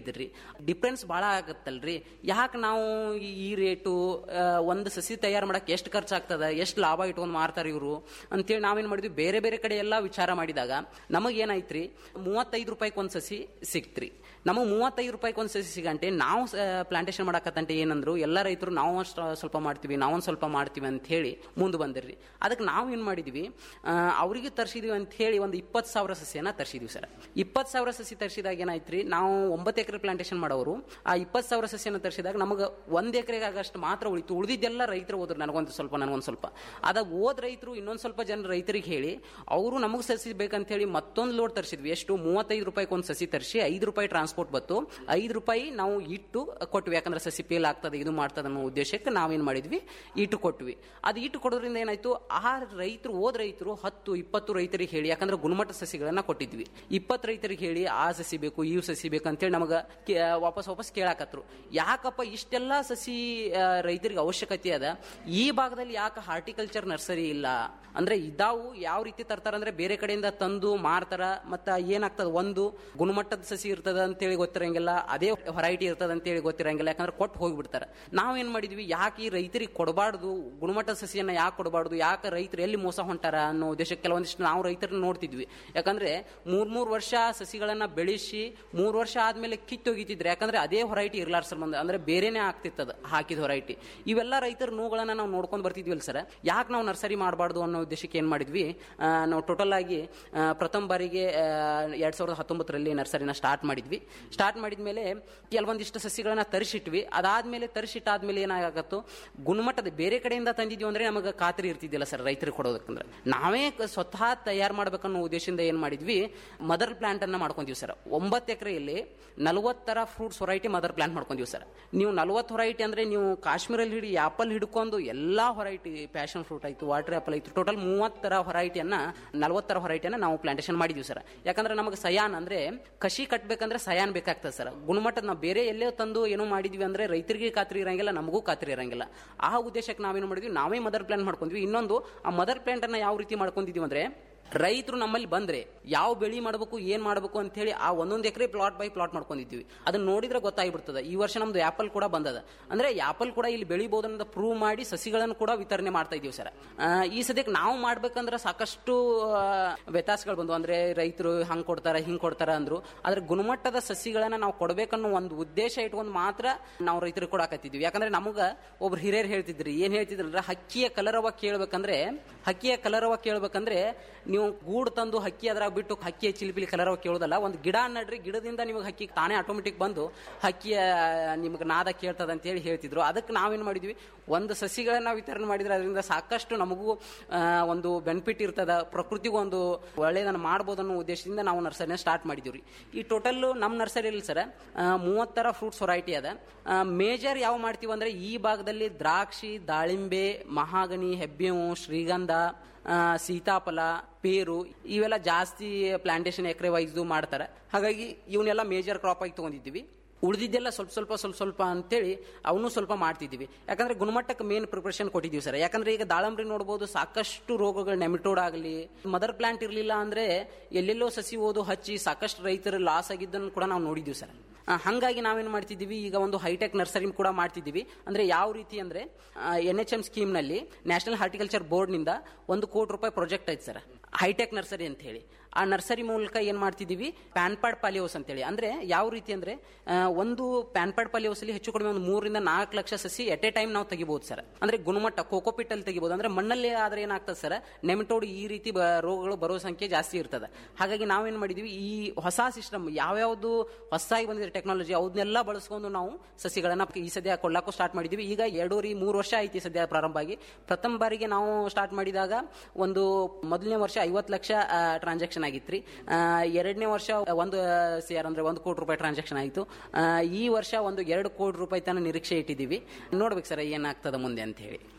ಹೇಳಿದ್ರಿ ಡಿಫ್ರೆನ್ಸ್ ಭಾಳ ಆಗತ್ತಲ್ರಿ ಯಾಕೆ ನಾವು ಈ- ಈ ರೇಟು ಒಂದು ಸಸಿ ತಯಾರು ಮಾಡಕ್ಕೆ ಎಷ್ಟು ಖರ್ಚಾಗ್ತದ ಎಷ್ಟು ಲಾಭ ಇಟ್ಕೊಂಡು ಮಾರ್ತಾರೆ ಇವರು ಅಂತೇಳಿ ನಾವೇನ್ ಮಾಡಿದ್ವಿ ಬೇರೆ ಬೇರೆ ಕಡೆ ಎಲ್ಲ ವಿಚಾರ ಮಾಡಿದಾಗ ನಮಗೇನಾಯ್ತ್ರಿ ಮೂವತ್ತೈದು ರೂಪಾಯಿಗೆ ಒಂದು ಸಸಿ ಸಿಕ್ತ್ರಿ ನಮಗೆ ಮೂವತ್ತೈದು ರೂಪಾಯಿಗೆ ಒಂದು ಸಸಿ ಸಿಗಂಟೆ ನಾವು ಪ್ಲಾಂಟೇಶನ್ ಮಾಡಕತ್ತಂటే ಏನಂದ್ರು ಎಲ್ಲ ರೈತರು ನಾವು ಅಷ್ಟು ಸ್ವಲ್ಪ ಮಾಡ್ತೀವಿ ನಾವೊಂದು ಸ್ವಲ್ಪ ಮಾಡ್ತೀವಿ ಅಂತ ಹೇಳಿ ಮುಂದೆ ಬಂದಿರ್ರಿ ಅದಕ್ಕೆ ನಾವು ಏನು ಮಾಡಿದ್ವಿ ಆ, ಅವ್ರಿಗೆ ತರಿಸಿದ್ವಿ ಅಂತ ಹೇಳಿ ಒಂದು ಇಪ್ಪತ್ತು ಸಾವಿರ ಸಸಿಯನ್ನ ತರಿಸಿದ್ವಿ ಸರ್ ಇಪ್ಪತ್ತು ಸಾವಿರ ಸಸಿ ತರಿಸಿದಾಗ ಏನಾಯ್ತ್ರಿ ನಾವು ಒಂಬತ್ತು ಎಕರೆ ಪ್ಲಾಂಟೇಶನ್ ಮಾಡೋರು ಆ ಇಪ್ಪತ್ತು ಸಾವಿರ ಸಸಿಯನ್ನು ತರಿಸಿದಾಗ ನಮಗೆ ಒಂದು ಎಕರೆಗೆ ಆಗಷ್ಟು ಮಾತ್ರ ಉಳಿತು ಉಳಿದಿದ್ದೆಲ್ಲ ರೈತರು ಹೋದ್ರು ನನಗೊಂದು ಸ್ವಲ್ಪ ನನಗೊಂದು ಸ್ವಲ್ಪ ಅದ ಓದ್ ರೈತರು ಇನ್ನೊಂದು ಸ್ವಲ್ಪ ಜನ ರೈತರಿಗೆ ಹೇಳಿ ಅವರು ನಮಗೆ ಸಸಿ ಬೇಕಂತ ಹೇಳಿ ಮತ್ತೊಂದು ಲೋಡ್ ತರಿಸಿದ್ವಿ ಎಷ್ಟು ಮೂವತ್ತೈದು ರೂಪಾಯಿಗೆ ಒಂದು ಸಸಿ ತರಿಸಿ ಐದು ರೂಪಾಯಿ ಟ್ರಾನ್ಸ್ಪೋರ್ಟ್ ಬತ್ತು ಐದು ರೂಪಾಯಿ ನಾವು ಇಟ್ಟು ಕೊಟ್ವಿ ಯಾಕಂದ್ರೆ ಸಸಿ ಪೇಲ್ ಆಗ್ತದೆ ಇದು ಮಾಡ್ತದೆ ಅನ್ನೋ ಉದ್ದೇಶಕ್ಕೆ ನಾವೇನ್ ಮಾಡಿದ್ವಿ ಇಟ್ಟು ಕೊಟ್ವಿ ಅದು ಇಟ್ಟು ಕೊಡೋದ್ರಿಂದ ಏನಾಯ್ತು ಆ ರೈತರು ಓದ್ ರೈತರು ಹತ್ತು ಇಪ್ಪತ್ತು ರೈತರಿಗೆ ಹೇಳಿ ಯಾಕಂದ್ರೆ ಗುಣಮಟ್ಟ ಸಸಿಗಳನ್ನ ಕೊಟ್ಟಿದ್ವಿ ಇಪ್ಪತ್ತು ರೈತರಿಗೆ ಹೇಳಿ ಆ ಸಸಿ ಬೇಕು ಈ ಸಸಿ ಬೇಕು ಅಂತೇಳಿ ನಮಗೆ ವಾಪಸ್ ವಾಪಸ್ ಕೇಳಾಕತ್ರು ಯಾಕಪ್ಪ ಇಷ್ಟೆಲ್ಲ ಸಸಿ ಆ, ರೈತರಿಗೆ ಅವಶ್ಯಕತೆ ಅದ ಈ ಭಾಗದಲ್ಲಿ ಯಾಕೆ ಹಾರ್ಟಿಕಲ್ಚರ್ ನರ್ಸರಿ ಇಲ್ಲ ಅಂದ್ರೆ ಇದಾವು ಯಾವ ರೀತಿ ತರ್ತಾರ ಅಂದ್ರೆ ಬೇರೆ ಕಡೆಯಿಂದ ತಂದು ಮಾರ್ತಾರ ಮತ್ತ ಏನಾಗ್ತದ ಒಂದು ಗುಣಮಟ್ಟದ ಸಸಿ ಇರ್ತದ ಅಂತೇಳಿ ಗೊತ್ತಿರಂಗಿಲ್ಲ ಅದೇ ಹೊರೈಟಿ ಇರ್ತದ ಅಂತೇಳಿ ಗೊತ್ತಿರಂಗಿಲ್ಲ ಯಾಕಂದ್ರೆ ಕೊಟ್ಟು ಹೋಗ್ಬಿಡ್ತಾರ ನಾವೇನ್ ಮಾಡಿದ್ವಿ ಯಾಕೆ ಈ ರೈತರಿಗೆ ಕೊಡಬಾರ್ದು ಗುಣಮಟ್ಟದ ಸಸಿಯನ್ನ ಯಾಕೆ ಕೊಡಬಾರ್ದು ಯಾಕೆ ರೈತರು ಎಲ್ಲಿ ಮೋಸ ಹೊಂಟಾರ ಅನ್ನೋ ಉದ್ದೇಶಕ್ಕೆ ಕೆಲವೊಂದಿಷ್ಟು ನಾವು ರೈತರನ್ನ ನೋಡ್ತಿದ್ವಿ ಯಾಕಂದ್ರೆ ಮೂರ್ ಮೂರ್ ವರ್ಷ ಸಸಿಗಳನ್ನ ಬೆಳೆಸಿ ಮೂರ್ ವರ್ಷ ಆದ್ಮೇಲೆ ಕಿತ್ತೊಗಿತಿದ್ರೆ ಯಾಕಂದ್ರೆ ಅದೇ ಹೊರೈಟಿ ಇರ್ಲಾರ ಸಂಬಂಧ ಅಂದ್ರೆ ಬೇರೆನೆ ಆಗ್ತಿತ್ತದ ಹಾಕಿದ ಹೊರೈಟಿ ಇವೆಲ್ಲ ರೈತರ ನೋವುಗಳನ್ನ ನಾವು ನೋಡ್ಕೊಂಡು ಬರ್ತಿದ್ವಲ್ಲ ಸರ್ ಯಾಕೆ ನಾವು ನರ್ಸರಿ ಮಾಡಬಾರ್ದು ಅನ್ನೋ ಉದ್ದೇಶಕ್ಕೆ ಏನ್ ಮಾಡಿದ್ವಿ ಆ, ನಾವು ಟೋಟಲ್ ಆಗಿ ಆ, ಪ್ರಥಮ ಬಾರಿಗೆ ಆ, ಎರಡ್ ಸಾವಿರದ ಹತ್ತೊಂಬತ್ತರಲ್ಲಿ ನರ್ಸರಿನ ಸ್ಟಾರ್ಟ್ ಮಾಡಿದ್ವಿ ಸ್ಟಾರ್ಟ್ ಮಾಡಿದ್ಮೇಲೆ ಕೆಲವೊಂದಿಷ್ಟು ಸಸಿಗಳನ್ನ ತರಿಸಿಟ್ವಿ ಅದಾದ್ಮೇಲೆ ತರಿಸಿಟ್ಟಾದ್ಮೇಲೆ ಏನಾಗತ್ತೋ ಗುಣಮಟ್ಟದ ಬೇರೆ ಕಡೆಯಿಂದ ತಂದಿದ್ವಿ ಅಂದ್ರೆ ನಮಗೆ ಖಾತ್ರಿ ಇರ್ತಿದ್ದಿಲ್ಲ ಸರ್ ರೈತರಿಗೆ ಕೊಡೋದಕ್ಕಂದ್ರೆ ನಾವೇ ಕ- ಸ್ವತಃ ತಯಾರು ಮಾಡ್ಬೇಕನ್ನೋ ಉದ್ದೇಶದಿಂದ ಏನ್ ಮಾಡಿದ್ವಿ ಮದರ್ ಪ್ಲಾಂಟ್ ಅನ್ನ ಮಾಡ್ಕೊಂತೀವಿ ಸರ್ ಒಂಬತ್ತು ಎಕರೆಯಲ್ಲಿ ನಲವತ್ತರ ಫ್ರೂಟ್ಸ್ ಹೊರೈಟಿ ಮದರ್ ಪ್ಲಾಂಟ್ ಮಾಡ್ಕೊಂತೀವಿ ಸರ್ ನೀವು ನಲವತ್ತು ಹೊರೈಟಿ ಅಂದ್ರೆ ನೀವು ಕಾಶ್ಮೀರಲ್ಲಿ ಹಿಡಿ ಆಪಲ್ ಹಿಡ್ಕೊಂಡು ಎಲ್ಲಾ ಹೊರೈಟಿ ಪ್ಯಾಷನ್ ಫ್ರೂಟ್ ಆಯ್ತು ವಾಟರ್ ಆಪಲ್ ಆಯ್ತು ಟೋಟಲ್ ಮೂವತ್ತರ ಹೊರೈಟಿಯನ್ನ ನಲವತ್ತರ ಹೊರೈಟಿಯನ್ನ ನಾವು ಪ್ಲಾಂಟೇಶನ್ ಮಾಡಿದ್ವಿ ಸರ್ ಯಾಕಂದ್ರೆ ನಮಗೆ ಸಯಾನ್ ಅಂದ್ರೆ ಕಸಿ ಕಟ್ಬೇಕಂದ್ರೆ ಸಯಾನ್ ಬೇಕಾಗ್ತದೆ ಸರ್ ಗುಣಮಟ್ಟದ ನಾವು ಬೇರೆ ಎಲ್ಲೇ ತಂದು ಏನೋ ಮಾಡಿದ್ವಿ ಅಂದ್ರೆ ರೈತರಿಗೆ ಖಾತ್ರಿ ಇರಂಗಿಲ್ಲ ನಮಗೂ ಖಾತ್ರಿ ಇರಂಗಿಲ್ಲ ಆ ಉದ್ದೇಶಕ್ಕೆ ನಾವೇನು ಮಾಡಿದ್ವಿ ನಾವೇ ಮದರ್ ಪ್ಲಾಂಟ್ ಮಾಡ್ಕೊಂಡ್ವಿ ಇನ್ನೊಂದು ಆ ಮದರ್ ಪ್ಲಾಂಟ್ ಅನ್ನ ಯಾವ ರೀತಿ ಮಾಡ್ಕೊಂಡಿದೀವಿ ಅಂದ್ರೆ ರೈತರು ನಮ್ಮಲ್ಲಿ ಬಂದ್ರೆ ಯಾವ ಬೆಳಿ ಮಾಡಬೇಕು ಏನ್ ಮಾಡಬೇಕು ಅಂತ ಹೇಳಿ ಆ ಒಂದೊಂದು ಎಕರೆ ಪ್ಲಾಟ್ ಬೈ ಪ್ಲಾಟ್ ಮಾಡ್ಕೊಂಡಿದ್ವಿ ಅದನ್ನ ನೋಡಿದ್ರೆ ಗೊತ್ತಾಗ್ಬಿಡ್ತದೆ ಈ ವರ್ಷ ನಮ್ದು ಆಪಲ್ ಕೂಡ ಬಂದದ ಅಂದ್ರೆ ಆಪಲ್ ಕೂಡ ಇಲ್ಲಿ ಬೆಳಿಬಹುದು ಅನ್ನೋದು ಪ್ರೂವ್ ಮಾಡಿ ಸಸಿಗಳನ್ನು ಕೂಡ ವಿತರಣೆ ಮಾಡ್ತಾ ಇದೀವಿ ಸರ್ ಆ, ಈ ಸದ್ಯಕ್ಕೆ ನಾವು ಮಾಡ್ಬೇಕಂದ್ರೆ ಸಾಕಷ್ಟು ಆ, ವ್ಯತ್ಯಾಸಗಳು ಬಂದು ಅಂದ್ರೆ ರೈತರು ಹಂಗ್ ಕೊಡ್ತಾರ ಹಿಂಗ್ ಕೊಡ್ತಾರ ಅಂದ್ರು ಆದ್ರೆ ಗುಣಮಟ್ಟದ ಸಸಿಗಳನ್ನ ನಾವು ಕೊಡ್ಬೇಕನ್ನೋ ಒಂದು ಉದ್ದೇಶ ಇಟ್ಕೊಂಡು ಮಾತ್ರ ನಾವು ರೈತರಿಗೆ ಕೊಡಾಕತ್ತಿದ್ವಿ ಯಾಕಂದ್ರೆ ನಮಗ ಒಬ್ರು ಹಿರಿಯರು ಹೇಳ್ತಿದ್ರಿ ಏನ್ ಹೇಳ್ತಿದ್ರಲ್ಲ ಹಕ್ಕಿಯ ಕಲರವ ಕೇಳ್ಬೇಕಂದ್ರೆ ಹಕ್ಕಿಯ ಕಲರವ ಕೇಳ್ಬೇಕಂದ್ರೆ ನೀವು ಗೂಡು ತಂದು ಹಕ್ಕಿ ಅದ್ರಾಗ ಬಿಟ್ಟು ಹಕ್ಕಿಯ ಚಿಲಿಪಿಲಿ ಕಲರವ ಕೇಳೋದಲ್ಲ ಒಂದು ಗಿಡ ನಡ್ರಿ ಗಿಡದಿಂದ ನಿಮಗೆ ಹಕ್ಕಿ ತಾನೇ ಆಟೋಮೆಟಿಕ್ ಬಂದು ಹಕ್ಕಿಯ ನಿಮ್ಗೆ ನಾದ ಕೇಳ್ತದ ಅಂತ ಹೇಳಿ ಹೇಳ್ತಿದ್ರು ಅದಕ್ಕೆ ನಾವೇನ್ ಮಾಡಿದ್ವಿ ಒಂದು ಸಸಿಗಳನ್ನ ವಿತರಣೆ ಮಾಡಿದ್ರೆ ಅದರಿಂದ ಸಾಕಷ್ಟು ನಮಗೂ ಆ, ಒಂದು ಬೆನಿಫಿಟ್ ಇರ್ತದ ಪ್ರಕೃತಿಗೂ ಒಂದು ಒಳ್ಳೆಯದನ್ನು ಮಾಡ್ಬೋದು ಅನ್ನೋ ಉದ್ದೇಶದಿಂದ ನಾವು ನರ್ಸರಿನ ಸ್ಟಾರ್ಟ್ ಮಾಡಿದೀವಿ ಈ ಟೋಟಲ್ ನಮ್ಮ ನರ್ಸರಿಯಲ್ಲಿ ಸರ್ ಮೂವತ್ತರ ಫ್ರೂಟ್ಸ್ ಹೊರೈಟಿ ಅದ ಮೇಜರ್ ಯಾವ ಮಾಡ್ತೀವಿ ಅಂದ್ರೆ ಈ ಭಾಗದಲ್ಲಿ ದ್ರಾಕ್ಷಿ ದಾಳಿಂಬೆ ಮಹಾಗನಿ ಹೆಬ್ಬೇವು ಶ್ರೀಗಂಧ ಆ, ಸೀತಾಫಲ ಪೇರು ಇವೆಲ್ಲ ಜಾಸ್ತಿ ಪ್ಲಾಂಟೇಶನ್ ಎಕರೆ ವೈಸ್ ಮಾಡ್ತಾರೆ ಹಾಗಾಗಿ ಇವನ್ನೆಲ್ಲ ಮೇಜರ್ ಕ್ರಾಪ್ ಆಗಿ ತಗೊಂಡಿದ್ದೀವಿ ಉಳಿದಿದ್ದೆಲ್ಲ ಸ್ವಲ್ಪ ಸ್ವಲ್ಪ ಸ್ವಲ್ಪ ಸ್ವಲ್ಪ ಅಂತೇಳಿ ಅವನು ಸ್ವಲ್ಪ ಮಾಡ್ತಿದ್ದೀವಿ ಯಾಕಂದ್ರೆ ಗುಣಮಟ್ಟಕ್ಕೆ ಮೇನ್ ಪ್ರಿಪರೇಷನ್ ಕೊಟ್ಟಿದ್ದೀವಿ ಸರ್ ಯಾಕಂದ್ರೆ ಈಗ ದಾಳಂಬ್ರಿ ನೋಡ್ಬೋದು ಸಾಕಷ್ಟು ರೋಗಗಳು ನೆಮಿಟೋಡ್ ಆಗಲಿ ಮದರ್ ಪ್ಲಾಂಟ್ ಇರಲಿಲ್ಲ ಅಂದ್ರೆ ಎಲ್ಲೆಲ್ಲೋ ಸಸಿ ಓದು ಹಚ್ಚಿ ಸಾಕಷ್ಟು ರೈತರು ಲಾಸ್ ಆಗಿದ್ದನ್ನು ಕೂಡ ನಾವು ನೋಡಿದ್ದೀವಿ ಸರ್ ಆ, ಹಂಗಾಗಿ ನಾವೇನ್ ಮಾಡ್ತಿದ್ದೀವಿ ಈಗ ಒಂದು ಹೈಟೆಕ್ ನರ್ಸರಿ ಕೂಡ ಮಾಡ್ತಿದ್ದೀವಿ ಅಂದ್ರೆ ಯಾವ ರೀತಿ ಅಂದ್ರೆ ಎನ್ ಎಚ್ ಎಂ ಸ್ಕೀಮ್ ನಲ್ಲಿ ನ್ಯಾಷನಲ್ ಹಾರ್ಟಿಕಲ್ಚರ್ ಬೋರ್ಡ್ ನಿಂದ ಒಂದು ಕೋಟಿ ರೂಪಾಯಿ ಪ್ರಾಜೆಕ್ಟ್ ಐತೆ ಸರ್ ಹೈಟೆಕ್ ನರ್ಸರಿ ಅಂತ ಹೇಳಿ ಆ ನರ್ಸರಿ ಮೂಲಕ ಏನ್ ಮಾಡ್ತಿದ್ದೀವಿ ಪ್ಯಾನ್ಪಾಡ್ ಪಾಲಿಯೋಸ್ ಅಂತೇಳಿ ಅಂದ್ರೆ ಯಾವ ರೀತಿ ಅಂದ್ರೆ ಆ, ಒಂದು ಪ್ಯಾನ್ಪಾಡ್ ಪಾಲಿಯೋಸ್ ಅಲ್ಲಿ ಹೆಚ್ಚು ಕಡಿಮೆ ಒಂದು ಮೂರರಿಂದ ನಾಲ್ಕು ಲಕ್ಷ ಸಸಿ ಎಟ್ ಎ ಟೈಮ್ ನಾವು ತೆಗಿಬಹುದು ಸರ್ ಅಂದ್ರೆ ಗುಣಮಟ್ಟ ಕೋಕೋಪಿಟ್ ಅಲ್ಲಿ ತೆಗಿಬಹುದು ಅಂದ್ರೆ ಮಣ್ಣಲ್ಲಿ ಆದ್ರೆ ಏನಾಗ್ತದೆ ಸರ್ ನೆಮಿಟೋಡ್ ಈ ರೀತಿ ಬ- ರೋಗಗಳು ಬರೋ ಸಂಖ್ಯೆ ಜಾಸ್ತಿ ಇರ್ತದೆ ಹಾಗಾಗಿ ನಾವೇನ್ ಮಾಡಿದ್ವಿ ಈ ಹೊಸ ಸಿಸ್ಟಮ್ ಯಾವ್ಯಾವ್ದು ಹೊಸದಾಗಿ ಬಂದಿದೆ ಟೆಕ್ನಾಲಜಿ ಅವನ್ನೆಲ್ಲ ಬಳಸ್ಕೊಂಡು ನಾವು ಸಸಿಗಳನ್ನ ಈ ಸದ್ಯ ಕೊಳ್ಳಕ್ಕೂ ಸ್ಟಾರ್ಟ್ ಮಾಡಿದ್ವಿ ಈಗ ಎರಡೂವರೆ ಮೂರು ವರ್ಷ ಐತಿ ಸದ್ಯ ಪ್ರಾರಂಭ ಆಗಿ ಪ್ರಥಮ ಬಾರಿಗೆ ನಾವು ಸ್ಟಾರ್ಟ್ ಮಾಡಿದಾಗ ಒಂದು ಮೊದಲನೇ ವರ್ಷ ಐವತ್ತು ಲಕ್ಷ ಟ್ರಾನ್ಸಾಕ್ಷನ್ ಆಗಿತ್ರಿ ಆ, ಎರಡನೇ ವರ್ಷ ಒಂದು ಸಿ ಆರ್ ಅಂದ್ರೆ ಒಂದು ಕೋಟಿ ರೂಪಾಯಿ ಟ್ರಾನ್ಸಾಕ್ಷನ್ ಆಯಿತು ಈ ವರ್ಷ ಒಂದು ಎರಡು ಕೋಟಿ ರೂಪಾಯಿ ತನಕ ನಿರೀಕ್ಷೆ ಇಟ್ಟಿದ್ದೀವಿ ನೋಡ್ಬೇಕು ಸರ್ ಏನಾಗ್ತದ ಮುಂದೆ ಅಂತ ಹೇಳಿ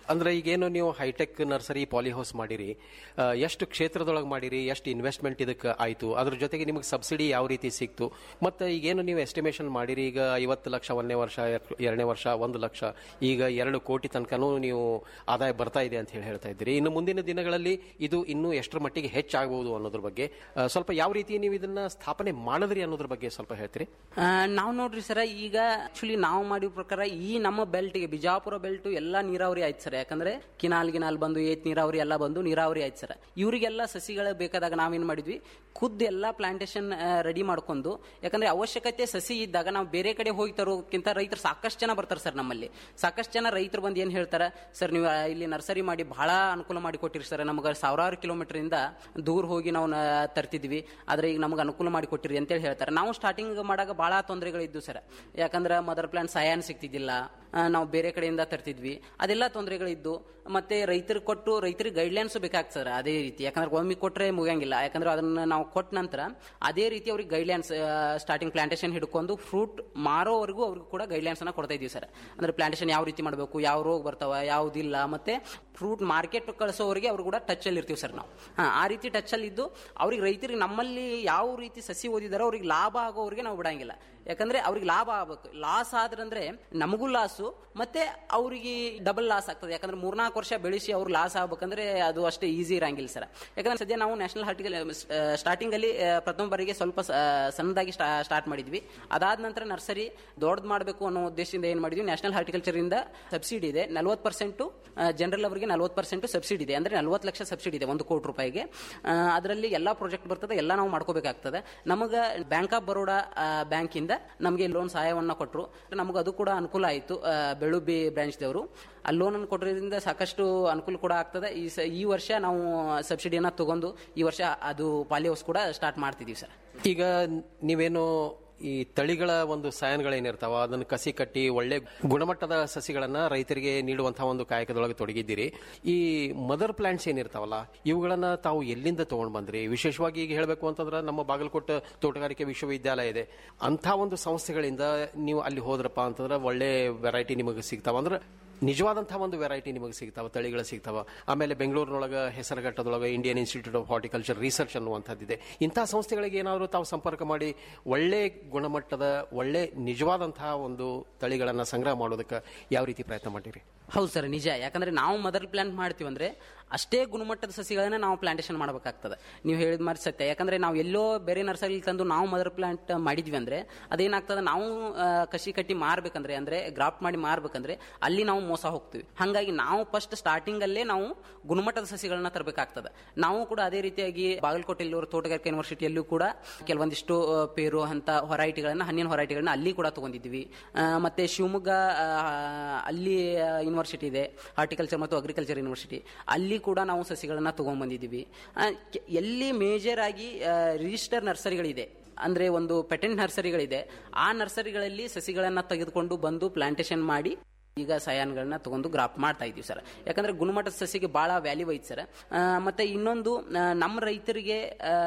ಅಂದ್ರೆ ಈಗೇನು ನೀವು ಹೈಟೆಕ್ ನರ್ಸರಿ ಪಾಲಿಹೌಸ್ ಮಾಡಿರಿ ಆ, ಎಷ್ಟು ಕ್ಷೇತ್ರದೊಳಗೆ ಮಾಡಿರಿ ಎಷ್ಟು ಇನ್ವೆಸ್ಟ್ಮೆಂಟ್ ಇದಕ್ಕೆ ಆಯ್ತು ಅದ್ರ ಜೊತೆಗೆ ನಿಮಗೆ ಸಬ್ಸಿಡಿ ಯಾವ ರೀತಿ ಸಿಕ್ತು ಮತ್ತೆ ಈಗೇನು ನೀವು ಎಸ್ಟಿಮೇಷನ್ ಮಾಡಿರಿ ಈಗ ಐವತ್ತು ಲಕ್ಷ ಒಂದನೇ ವರ್ಷ ಎರ್- ಎರಡನೇ ವರ್ಷ ಒಂದು ಲಕ್ಷ ಈಗ ಎರಡು ಕೋಟಿ ತನಕನೂ ನೀವು ಆದಾಯ ಬರ್ತಾ ಇದೆ ಅಂತ ಹೇಳಿ ಹೇಳ್ತಾ ಇದ್ದೀರಿ ಇನ್ನು ಮುಂದಿನ ದಿನಗಳಲ್ಲಿ ಇದು ಇನ್ನೂ ಎಷ್ಟರ ಮಟ್ಟಿಗೆ ಹೆಚ್ಚಾಗಬಹುದು ಅನ್ನೋದ್ರ ಬಗ್ಗೆ ಆ, ಸ್ವಲ್ಪ ಯಾವ ರೀತಿ ನೀವು ಇದನ್ನ ಸ್ಥಾಪನೆ ಮಾಡಿದ್ರಿ ಅನ್ನೋದ್ರ ಬಗ್ಗೆ ಸ್ವಲ್ಪ ಹೇಳ್ತೀರಿ ನಾವು ನೋಡ್ರಿ ಸರ್ ಈಗ ಆಕ್ಚುಲಿ ನಾವು ಮಾಡಿರೋ ಪ್ರಕಾರ ಈ ನಮ್ಮ ಬೆಲ್ಟ್ಗೆ ಬಿಜಾಪುರ ಬೆಲ್ಟ್ ಎಲ್ಲ ನೀರಾವರಿ ಆಯ್ತು ಸರ್ ಯಾಕಂದ್ರೆ ಕಿನಾಲ್ ಗಿನಾಲ್ ಬಂದು ಏತ್ ನೀರಾವರಿ ಎಲ್ಲ ಬಂದು ನೀರಾವರಿ ಆಯ್ತು ಸರ್ ಇವರಿಗೆಲ್ಲ ಸಸಿಗಳು ಬೇಕಾದಾಗ ನಾವೇನ್ ಮಾಡಿದ್ವಿ ಖುದ್ದು ಎಲ್ಲ ಪ್ಲಾಂಟೇಶನ್ ರೆಡಿ ಮಾಡ್ಕೊಂಡು ಯಾಕಂದ್ರೆ ಅವಶ್ಯಕತೆ ಸಸಿ ಇದ್ದಾಗ ನಾವು ಬೇರೆ ಕಡೆ ಹೋಗಿ ತರೋಕ್ಕಿಂತ ರೈತರು ಸಾಕಷ್ಟು ಜನ ಬರ್ತಾರೆ ಸರ್ ನಮ್ಮಲ್ಲಿ ಸಾಕಷ್ಟು ಜನ ರೈತರು ಬಂದು ಏನ್ ಹೇಳ್ತಾರೆ ಸರ್ ನೀವು ಆ, ಇಲ್ಲಿ ನರ್ಸರಿ ಮಾಡಿ ಬಹಳ ಅನುಕೂಲ ಮಾಡಿ ಕೊಟ್ಟಿರಿ ಸರ್ ನಮಗೆ ಸಾವಿರಾರು ಕಿಲೋಮೀಟರ್ ಇಂದ ದೂರ ಹೋಗಿ ನಾವು ನ- ತರ್ತಿದ್ವಿ ಆದ್ರೆ ಈಗ ನಮಗೆ ಅನುಕೂಲ ಮಾಡಿ ಕೊಟ್ಟಿರಿ ಅಂತೇಳಿ ಹೇಳ್ತಾರೆ ನಾವು ಸ್ಟಾರ್ಟಿಂಗ್ ಮಾಡಾಗ ಬಹಳ ತೊಂದರೆಗಳಿದ್ದು ಸರ್ ಯಾಕಂದ್ರೆ ಮದರ್ ಪ್ಲಾಂಟ್ ಸಹಾಯನ ಸಿಗ್ತಿದ್ದಿಲ್ಲ ಆ, ನಾವು ಬೇರೆ ಕಡೆಯಿಂದ ತರ್ತಿದ್ವಿ ಅದೆಲ್ಲ ತೊಂದರೆಗಳಿದ್ದು ಮತ್ತೆ ರೈತರಿಗೆ ಕೊಟ್ಟು ರೈತರಿಗೆ ಗೈಡ್ಲೈನ್ಸ್ ಬೇಕಾಗ್ತದೆ ಸರ್ ಅದೇ ರೀತಿ ಯಾಕಂದ್ರೆ ಒಮ್ಮೆ ಕೊಟ್ರೆ ಮುಗಿಯಂಗಿಲ್ಲ ಯಾಕಂದ್ರೆ ಅದನ್ನ ನಾವು ಕೊಟ್ಟ ನಂತರ ಅದೇ ರೀತಿ ಅವ್ರಿಗೆ ಗೈಡ್ಲೈನ್ಸ್ ಸ್ಟಾರ್ಟಿಂಗ್ ಪ್ಲಾಂಟೇಶನ್ ಹಿಡ್ಕೊಂಡು ಫ್ರೂಟ್ ಮಾರೋವರೆಗೂ ಅವ್ರಿಗೆ ಕೂಡ ಗೈಡ್ಲೈನ್ಸ್ ಅನ್ನ ಕೊಡ್ತಾ ಇದೀವಿ ಸರ್ ಅಂದ್ರೆ ಪ್ಲಾಂಟೇಶನ್ ಯಾವ ರೀತಿ ಮಾಡಬೇಕು ಯಾವ ರೋಗ ಬರ್ತಾವ ಯಾವ್ದಿಲ್ಲ ಮತ್ತೆ ಫ್ರೂಟ್ ಮಾರ್ಕೆಟ್ ಕಳಿಸೋವರೆಗೆ ಅವ್ರು ಕೂಡ ಟಚ್ ಅಲ್ಲಿ ಇರ್ತೀವಿ ಸರ್ ನಾವು ಹಾ, ಆ ರೀತಿ ಟಚ್ ಅಲ್ಲಿ ಇದ್ದು ಅವ್ರಿಗೆ ರೈತರಿಗೆ ನಮ್ಮಲ್ಲಿ ಯಾವ ರೀತಿ ಸಸಿ ಓದಿದಾರೋ ಅವ್ರಿಗೆ ಲಾಭ ಆಗೋವರೆಗೆ ನಾವು ಬಿಡಂಗಿಲ್ಲ ಯಾಕಂದ್ರೆ ಅವ್ರಿಗೆ ಲಾಭ ಆಗ್ಬೇಕು ಲಾಸ್ ಆದ್ರಂದ್ರೆ ನಮಗೂ ಲಾಸು ಮತ್ತೆ ಅವ್ರಿಗೆ ಡಬಲ್ ಲಾಸ್ ಆಗ್ತದೆ ಯಾಕಂದ್ರೆ ಮೂರ್ನಾಲ್ಕು ವರ್ಷ ಬೆಳೆಸಿ ಅವ್ರು ಲಾಸ್ ಆಗ್ಬೇಕಂದ್ರೆ ಅದು ಅಷ್ಟೇ ಈಸಿ ಇರಂಗಿಲ್ಲ ಸರ್ ಯಾಕಂದ್ರೆ ಸದ್ಯ ನಾವು ನ್ಯಾಷನಲ್ ಹಾರ್ಟಿಕಲ್ ಸ್ಟಾರ್ಟಿಂಗ್ ಅಲ್ಲಿ ಆ, ಪ್ರಥಮ ಬಾರಿಗೆ ಸ್ವಲ್ಪ ಸ- ಸಣ್ಣದಾಗಿ ಸ್ಟಾರ್ಟ್ ಮಾಡಿದ್ವಿ ಅದಾದ ನಂತರ ನರ್ಸರಿ ದೊಡ್ಡದು ಮಾಡಬೇಕು ಅನ್ನೋ ಉದ್ದೇಶದಿಂದ ಏನ್ ಮಾಡಿದ್ವಿ ನ್ಯಾಷನಲ್ ಹಾರ್ಟಿಕಲ್ಚರ್ ಇಂದ ಸಬ್ಸಿಡಿ ಇದೆ ನಲ್ವತ್ತು ಪರ್ಸೆಂಟ್ ಜನರಲ್ ಅವರಿಗೆ ನಲ್ವತ್ತು ಪರ್ಸೆಂಟ್ ಸಬ್ಸಿಡಿ ಇದೆ ಅಂದ್ರೆ ನಲ್ವತ್ತು ಲಕ್ಷ ಸಬ್ಸಿಡಿ ಇದೆ ಒಂದು ಕೋಟಿ ರೂಪಾಯಿಗೆ ಅದರಲ್ಲಿ ಎಲ್ಲಾ ಪ್ರಾಜೆಕ್ಟ್ ಬರ್ತದೆ ಎಲ್ಲ ನಾವು ಮಾಡ್ಕೋಬೇಕಾಗ್ತದೆ ನಮಗ ಬ್ಯಾಂಕ್ ಆಫ್ ಬರೋಡಾ ಬ್ಯಾಂಕ್ ಇಂದ ನಮಗೆ ಲೋನ್ ಸಹಾಯವನ್ನ ಕೊಟ್ಟರು ನಮಗೆ ಅದು ಕೂಡ ಅನುಕೂಲ ಆಯಿತು ಬೆಳುಬಿ ಬ್ರಾಂಚ್ ದವರು ಆ ಲೋನ್ ಅನ್ನು ಕೊಟ್ಟರಿಂದ ಸಾಕಷ್ಟು ಅನುಕೂಲ ಕೂಡ ಆಗ್ತದೆ ಈ ಸ- ಈ ವರ್ಷ ನಾವು ಸಬ್ಸಿಡಿಯನ್ನ ತಗೊಂಡು ಈ ವರ್ಷ ಅದು ಪಾಲಿ ಹೌಸ್ ಕೂಡ ಸ್ಟಾರ್ಟ್ ಮಾಡ್ತಿದೀವಿ ಸರ್ ಈಗ ನೀವೇನು ಈ ತಳಿಗಳ ಒಂದು ಸಾಯನ್ಗಳೇನಿರ್ತಾವ ಅದನ್ನು ಕಸಿ ಕಟ್ಟಿ ಒಳ್ಳೆ ಗುಣಮಟ್ಟದ ಸಸಿಗಳನ್ನ ರೈತರಿಗೆ ನೀಡುವಂತಹ ಒಂದು ಕಾಯಕದೊಳಗೆ ತೊಡಗಿದ್ದೀರಿ ಈ ಮದರ್ ಪ್ಲಾಂಟ್ಸ್ ಏನಿರ್ತಾವಲ್ಲ ಇವುಗಳನ್ನ ತಾವು ಎಲ್ಲಿಂದ ತಗೊಂಡ್ ಬಂದ್ರಿ ವಿಶೇಷವಾಗಿ ಈಗ ಹೇಳಬೇಕು ಅಂತಂದ್ರೆ ನಮ್ಮ ಬಾಗಲಕೋಟೆ ತೋಟಗಾರಿಕೆ ವಿಶ್ವವಿದ್ಯಾಲಯ ಇದೆ ಅಂಥ ಒಂದು ಸಂಸ್ಥೆಗಳಿಂದ ನೀವು ಅಲ್ಲಿ ಹೋದ್ರಪ್ಪ ಅಂತಂದ್ರೆ ಒಳ್ಳೆ ವೆರೈಟಿ ನಿಮಗೆ ಸಿಗ್ತಾವ ಅಂದ್ರೆ ನಿಜವಾದಂತಹ ಒಂದು ವೆರೈಟಿ ನಿಮಗೆ ಸಿಗ್ತಾವ ತಳಿಗಳು ಸಿಗ್ತಾವ ಆಮೇಲೆ ಬೆಂಗಳೂರಿನೊಳಗೆ ಹೆಸರುಘಟ್ಟದೊಳಗೆ Indian institute of horticulture research ಅನ್ನುವಂಥದ್ದಿದೆ ಇಂತಹ ಸಂಸ್ಥೆಗಳಿಗೆ ಏನಾದರೂ ತಾವು ಸಂಪರ್ಕ ಮಾಡಿ ಒಳ್ಳೆ ಗುಣಮಟ್ಟದ ಒಳ್ಳೆ ನಿಜವಾದಂತಹ ಒಂದು ತಳಿಗಳನ್ನು ಸಂಗ್ರಹ ಮಾಡೋದಕ್ಕೆ ಯಾವ ರೀತಿ ಪ್ರಯತ್ನ ಮಾಡಿರಿ ಹೌದು ಸರ್ ನಿಜ ಯಾಕಂದ್ರೆ ನಾವು ಮದರ್ ಪ್ಲಾಂಟ್ ಮಾಡ್ತೀವಿ ಅಂದ್ರೆ ಅಷ್ಟೇ ಗುಣಮಟ್ಟದ ಸಸಿಗಳನ್ನ ನಾವು ಪ್ಲಾಂಟೇಶನ್ ಮಾಡಬೇಕಾಗ್ತದೆ ನೀವು ಹೇಳಿದ ಮಾರಿ ಸತ್ಯ ಯಾಕಂದ್ರೆ ನಾವು ಎಲ್ಲೋ ಬೇರೆ ನರ್ಸರಿ ತಂದು ನಾವು ಮದರ್ ಪ್ಲಾಂಟ್ ಮಾಡಿದ್ವಿ ಅಂದ್ರೆ ಅದೇನಾಗ್ತದೆ ನಾವು ಆ, ಕಸಿ ಕಟ್ಟಿ ಮಾರ್ಬೇಕಂದ್ರೆ ಅಂದ್ರೆ ಗ್ರಾಫ್ಟ್ ಮಾಡಿ ಮಾರ್ಬೇಕಂದ್ರೆ ಅಲ್ಲಿ ನಾವು ಮೋಸ ಹೋಗ್ತೀವಿ ಹಾಗಾಗಿ ನಾವು ಫಸ್ಟ್ ಸ್ಟಾರ್ಟಿಂಗ್ ಅಲ್ಲೇ ನಾವು ಗುಣಮಟ್ಟದ ಸಸಿಗಳನ್ನ ತರಬೇಕಾಗ್ತದೆ ನಾವು ಕೂಡ ಅದೇ ರೀತಿಯಾಗಿ ಬಾಗಲಕೋಟೆಯಲ್ಲಿ ತೋಟಗಾರಿಕೆ ಯೂನಿವರ್ಸಿಟಿಯಲ್ಲೂ ಕೂಡ ಕೆಲವೊಂದಿಷ್ಟು ಆ, ಪೇರು ಅಂತ ಹೊರೈಟಿಗಳನ್ನ ಹಣ್ಣಿನ ಹೊರೈಟಿಗಳನ್ನ ಅಲ್ಲಿ ಕೂಡ ತಗೊಂಡಿದ್ವಿ ಆ, ಮತ್ತೆ ಶಿವಮೊಗ್ಗ ಆ, ಅಲ್ಲಿ ಯೂನಿವರ್ಸಿಟಿ ಇದೆ ಹಾರ್ಟಿಕಲ್ಚರ್ ಮತ್ತು ಅಗ್ರಿಕಲ್ಚರ್ ಯೂನಿವರ್ಸಿಟಿ ಅಲ್ಲಿ ಕೂಡ ನಾವು ಸಸಿಗಳನ್ನ ತಗೊಂಡ್ ಬಂದಿದ್ದೀವಿ ಆ, ಕೆ- ಎಲ್ಲಿ ಮೇಜರ್ ಆಗಿ ರಿಜಿಸ್ಟರ್ ನರ್ಸರಿಗಳಿದೆ ಅಂದ್ರೆ ಒಂದು ಪೆಟೆಂಟ್ ನರ್ಸರಿಗಳಿದೆ ಆ ನರ್ಸರಿಗಳಲ್ಲಿ ಸಸಿಗಳನ್ನ ತೆಗೆದುಕೊಂಡು ಬಂದು ಪ್ಲಾಂಟೇಶನ್ ಮಾಡಿ ಈಗ ಸಯಾನ್ಗಳನ್ನ ತಗೊಂಡು ಗ್ರಾಫ್ಟ್ ಮಾಡ್ತಾ ಇದೀವಿ ಸರ್ ಯಾಕಂದ್ರೆ ಗುಣಮಟ್ಟದ ಸಸಿಗೆ ಬಹಳ ವ್ಯಾಲ್ಯೂ ಐತೆ ಸರ್ ಆ, ಮತ್ತೆ ಇನ್ನೊಂದು ಆ, ನಮ್ಮ ರೈತರಿಗೆ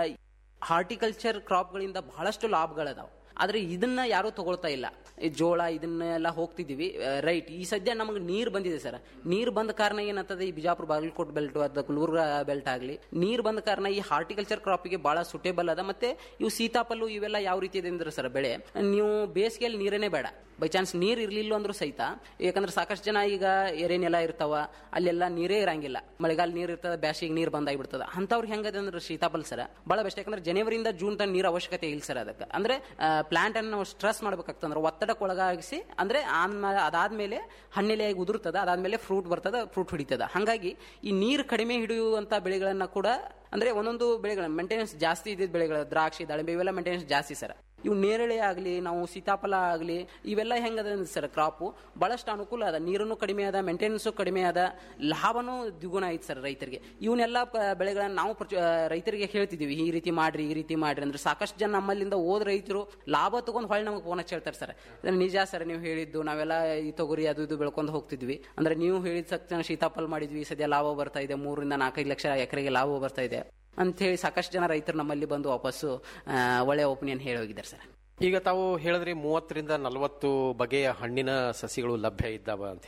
ಹಾರ್ಟಿಕಲ್ಚರ್ ಕ್ರಾಪ್ಗಳಿಂದ ಬಹಳಷ್ಟು ಲಾಭಗಳದಾವ ಆದ್ರೆ ಇದನ್ನ ಯಾರು ತಗೊಳ್ತಾ ಇಲ್ಲ ಈ ಜೋಳ ಇದನ್ನೆಲ್ಲ ಹೋಗ್ತಿದೀವಿ ರೈಟ್ ಈ ಸದ್ಯ ನಮಗೆ ನೀರ್ ಬಂದಿದೆ ಸರ್ ನೀರ್ ಬಂದ ಕಾರಣ ಏನಂತದೆ ಈ ಬಿಜಾಪುರ ಬಾಗಲಕೋಟ್ ಬೆಲ್ಟ್ ಅಥವಾ ಗುಲ್ಬರ್ಗ ಬೆಲ್ಟ್ ಆಗಲಿ ನೀರ್ ಬಂದ ಕಾರಣ ಈ ಹಾರ್ಟಿಕಲ್ಚರ್ ಕ್ರಾಪ್ಗೆ ಬಹಳ ಸುಟೇಬಲ್ ಅದ ಮತ್ತೆ ಇವು ಸೀತಾಫಲು ಇವೆಲ್ಲ ಯಾವ ರೀತಿ ಇದೆ ಅಂದ್ರೆ ಸರ್ ಬೆಳೆ ನೀವು ಬೇಸಿಗೆಯಲ್ಲಿ ನೀರೇನೆ ಬೇಡ ಬೈ ಚಾನ್ಸ್ ನೀರ್ ಇರ್ಲಿಲ್ಲ ಅಂದ್ರೂ ಸಹಿತ ಯಾಕಂದ್ರೆ ಸಾಕಷ್ಟು ಜನ ಈಗ ಎರೆ ನೆಲ ಇರ್ತಾವ ಅಲ್ಲೆಲ್ಲ ನೀರೇ ಇರಂಗಿಲ್ಲ ಮಳೆಗಾಲ ನೀರ್ ಇರ್ತದ ಬ್ಯಾಸಿಗೆ ನೀರ್ ಬಂದಾಗ್ಬಿಡ್ತದ ಅಂತವ್ರಿಗೆ ಹೆಂಗದ ಅಂದ್ರೆ ಸೀತಾಫಲ್ ಸರ್ ಬಹಳ ಬೆಸ್ಟ್ ಯಾಕಂದ್ರೆ ಜನವರಿಯಿಂದ ಜೂನ್ ತನಕ ನೀರ್ ಅವಶ್ಯಕತೆ ಇಲ್ಲ ಸರ್ ಅದಕ್ಕೆ ಅಂದ್ರೆ ಪ್ಲಾಂಟ್ ಅನ್ನು ನಾವು ಸ್ಟ್ರೆಸ್ ಮಾಡ್ಬೇಕಾಗ್ತದೆ ಅಂದ್ರೆ ಒತ್ತಡಕ್ಕೆ ಒಳಗಾಗಿಸಿ ಅಂದ್ರೆ ಆದ್ಮೇಲೆ ಅದಾದ್ಮೇಲೆ ಹಣ್ಣೆಲೆಯಾಗಿ ಉದುರ್ತದ ಅದಾದ್ಮೇಲೆ ಫ್ರೂಟ್ ಬರ್ತದ ಫ್ರೂಟ್ ಹಿಡಿತದ ಹಾಗಾಗಿ ಈ ನೀರು ಕಡಿಮೆ ಹಿಡಿಯುವಂತ ಬೆಳೆಗಳನ್ನ ಕೂಡ ಅಂದ್ರೆ ಒಂದೊಂದು ಬೆಳೆಗಳ ಮೇಂಟೆನೆನ್ಸ್ ಜಾಸ್ತಿ ಇದ್ದಿದ್ದ ಬೆಳೆಗಳು ದ್ರಾಕ್ಷಿ ದಾಳಿಂಬೆ ಇವೆಲ್ಲ ಮೇಂಟೆನೆನ್ಸ್ ಜಾಸ್ತಿ ಸರ್ ಇವು ನೇರಳೆ ಆಗಲಿ ನಾವು ಸೀತಾಫಲ ಆಗಲಿ ಇವೆಲ್ಲ ಹೆಂಗದ ಸರ್ ಕ್ರಾಪು ಬಹಳಷ್ಟು ಅನುಕೂಲ ಅದ ನೀರನ್ನು ಕಡಿಮೆ ಅದ ಮೇಂಟೆನೆನ್ಸು ಕಡಿಮೆ ಅದ ಲಾಭನೂ ದ್ವಿಗುಣ ಐತೆ ಸರ್ ರೈತರಿಗೆ ಇವನ್ನೆಲ್ಲ ಪ- ಬೆಳೆಗಳನ್ನ ನಾವು ಪ್ರಚು- ಆ, ರೈತರಿಗೆ ಹೇಳ್ತಿದೀವಿ ಈ ರೀತಿ ಮಾಡ್ರಿ ಈ ರೀತಿ ಮಾಡ್ರಿ ಅಂದ್ರೆ ಸಾಕಷ್ಟು ಜನ ನಮ್ಮಲ್ಲಿಂದ ಓದ್ ರೈತರು ಲಾಭ ತಗೊಂಡು ಹೊಳ್ಳಿ ನಮಗೆ ಫೋನ್ ಹಚ್ಚಿ ಹೇಳ್ತಾರೆ ಸರ್ ಇದು ನಿಜ ಸರ್ ನೀವು ಹೇಳಿದ್ದು ನಾವೆಲ್ಲ ಈ ತೊಗರಿ ಅದು ಇದು ಬೆಳ್ಕೊಂಡು ಹೋಗ್ತಿದ್ವಿ ಅಂದ್ರೆ ನೀವು ಹೇಳಿದ ತಕ್ಷಣ ಸೀತಾಫಲ ಮಾಡಿದ್ವಿ ಸದ್ಯ ಲಾಭ ಬರ್ತಾ ಇದೆ ಮೂರರಿಂದ ನಾಲ್ಕೈದು ಲಕ್ಷ ಎಕರೆಗೆ ಲಾಭ ಬರ್ತಾ ಇದೆ ಅಂತ ಹೇಳಿ ಸಾಕಷ್ಟು ಜನ ರೈತರು ನಮ್ಮಲ್ಲಿ ಬಂದು ವಾಪಸ್ಸು ಆ, ಒಳ್ಳೆ ಒಪಿನಿಯನ್ ಹೇಳಿ ಹೋಗಿದ್ದಾರೆ ಸರ್ ಈಗ ತಾವು ಹೇಳಿದ್ರಿ ಮೂವತ್ತರಿಂದ ನಲವತ್ತು ಬಗೆಯ ಹಣ್ಣಿನ ಸಸಿಗಳು ಲಭ್ಯ ಇದ್ದಾವ ಅಂತ ಹೇಳಿ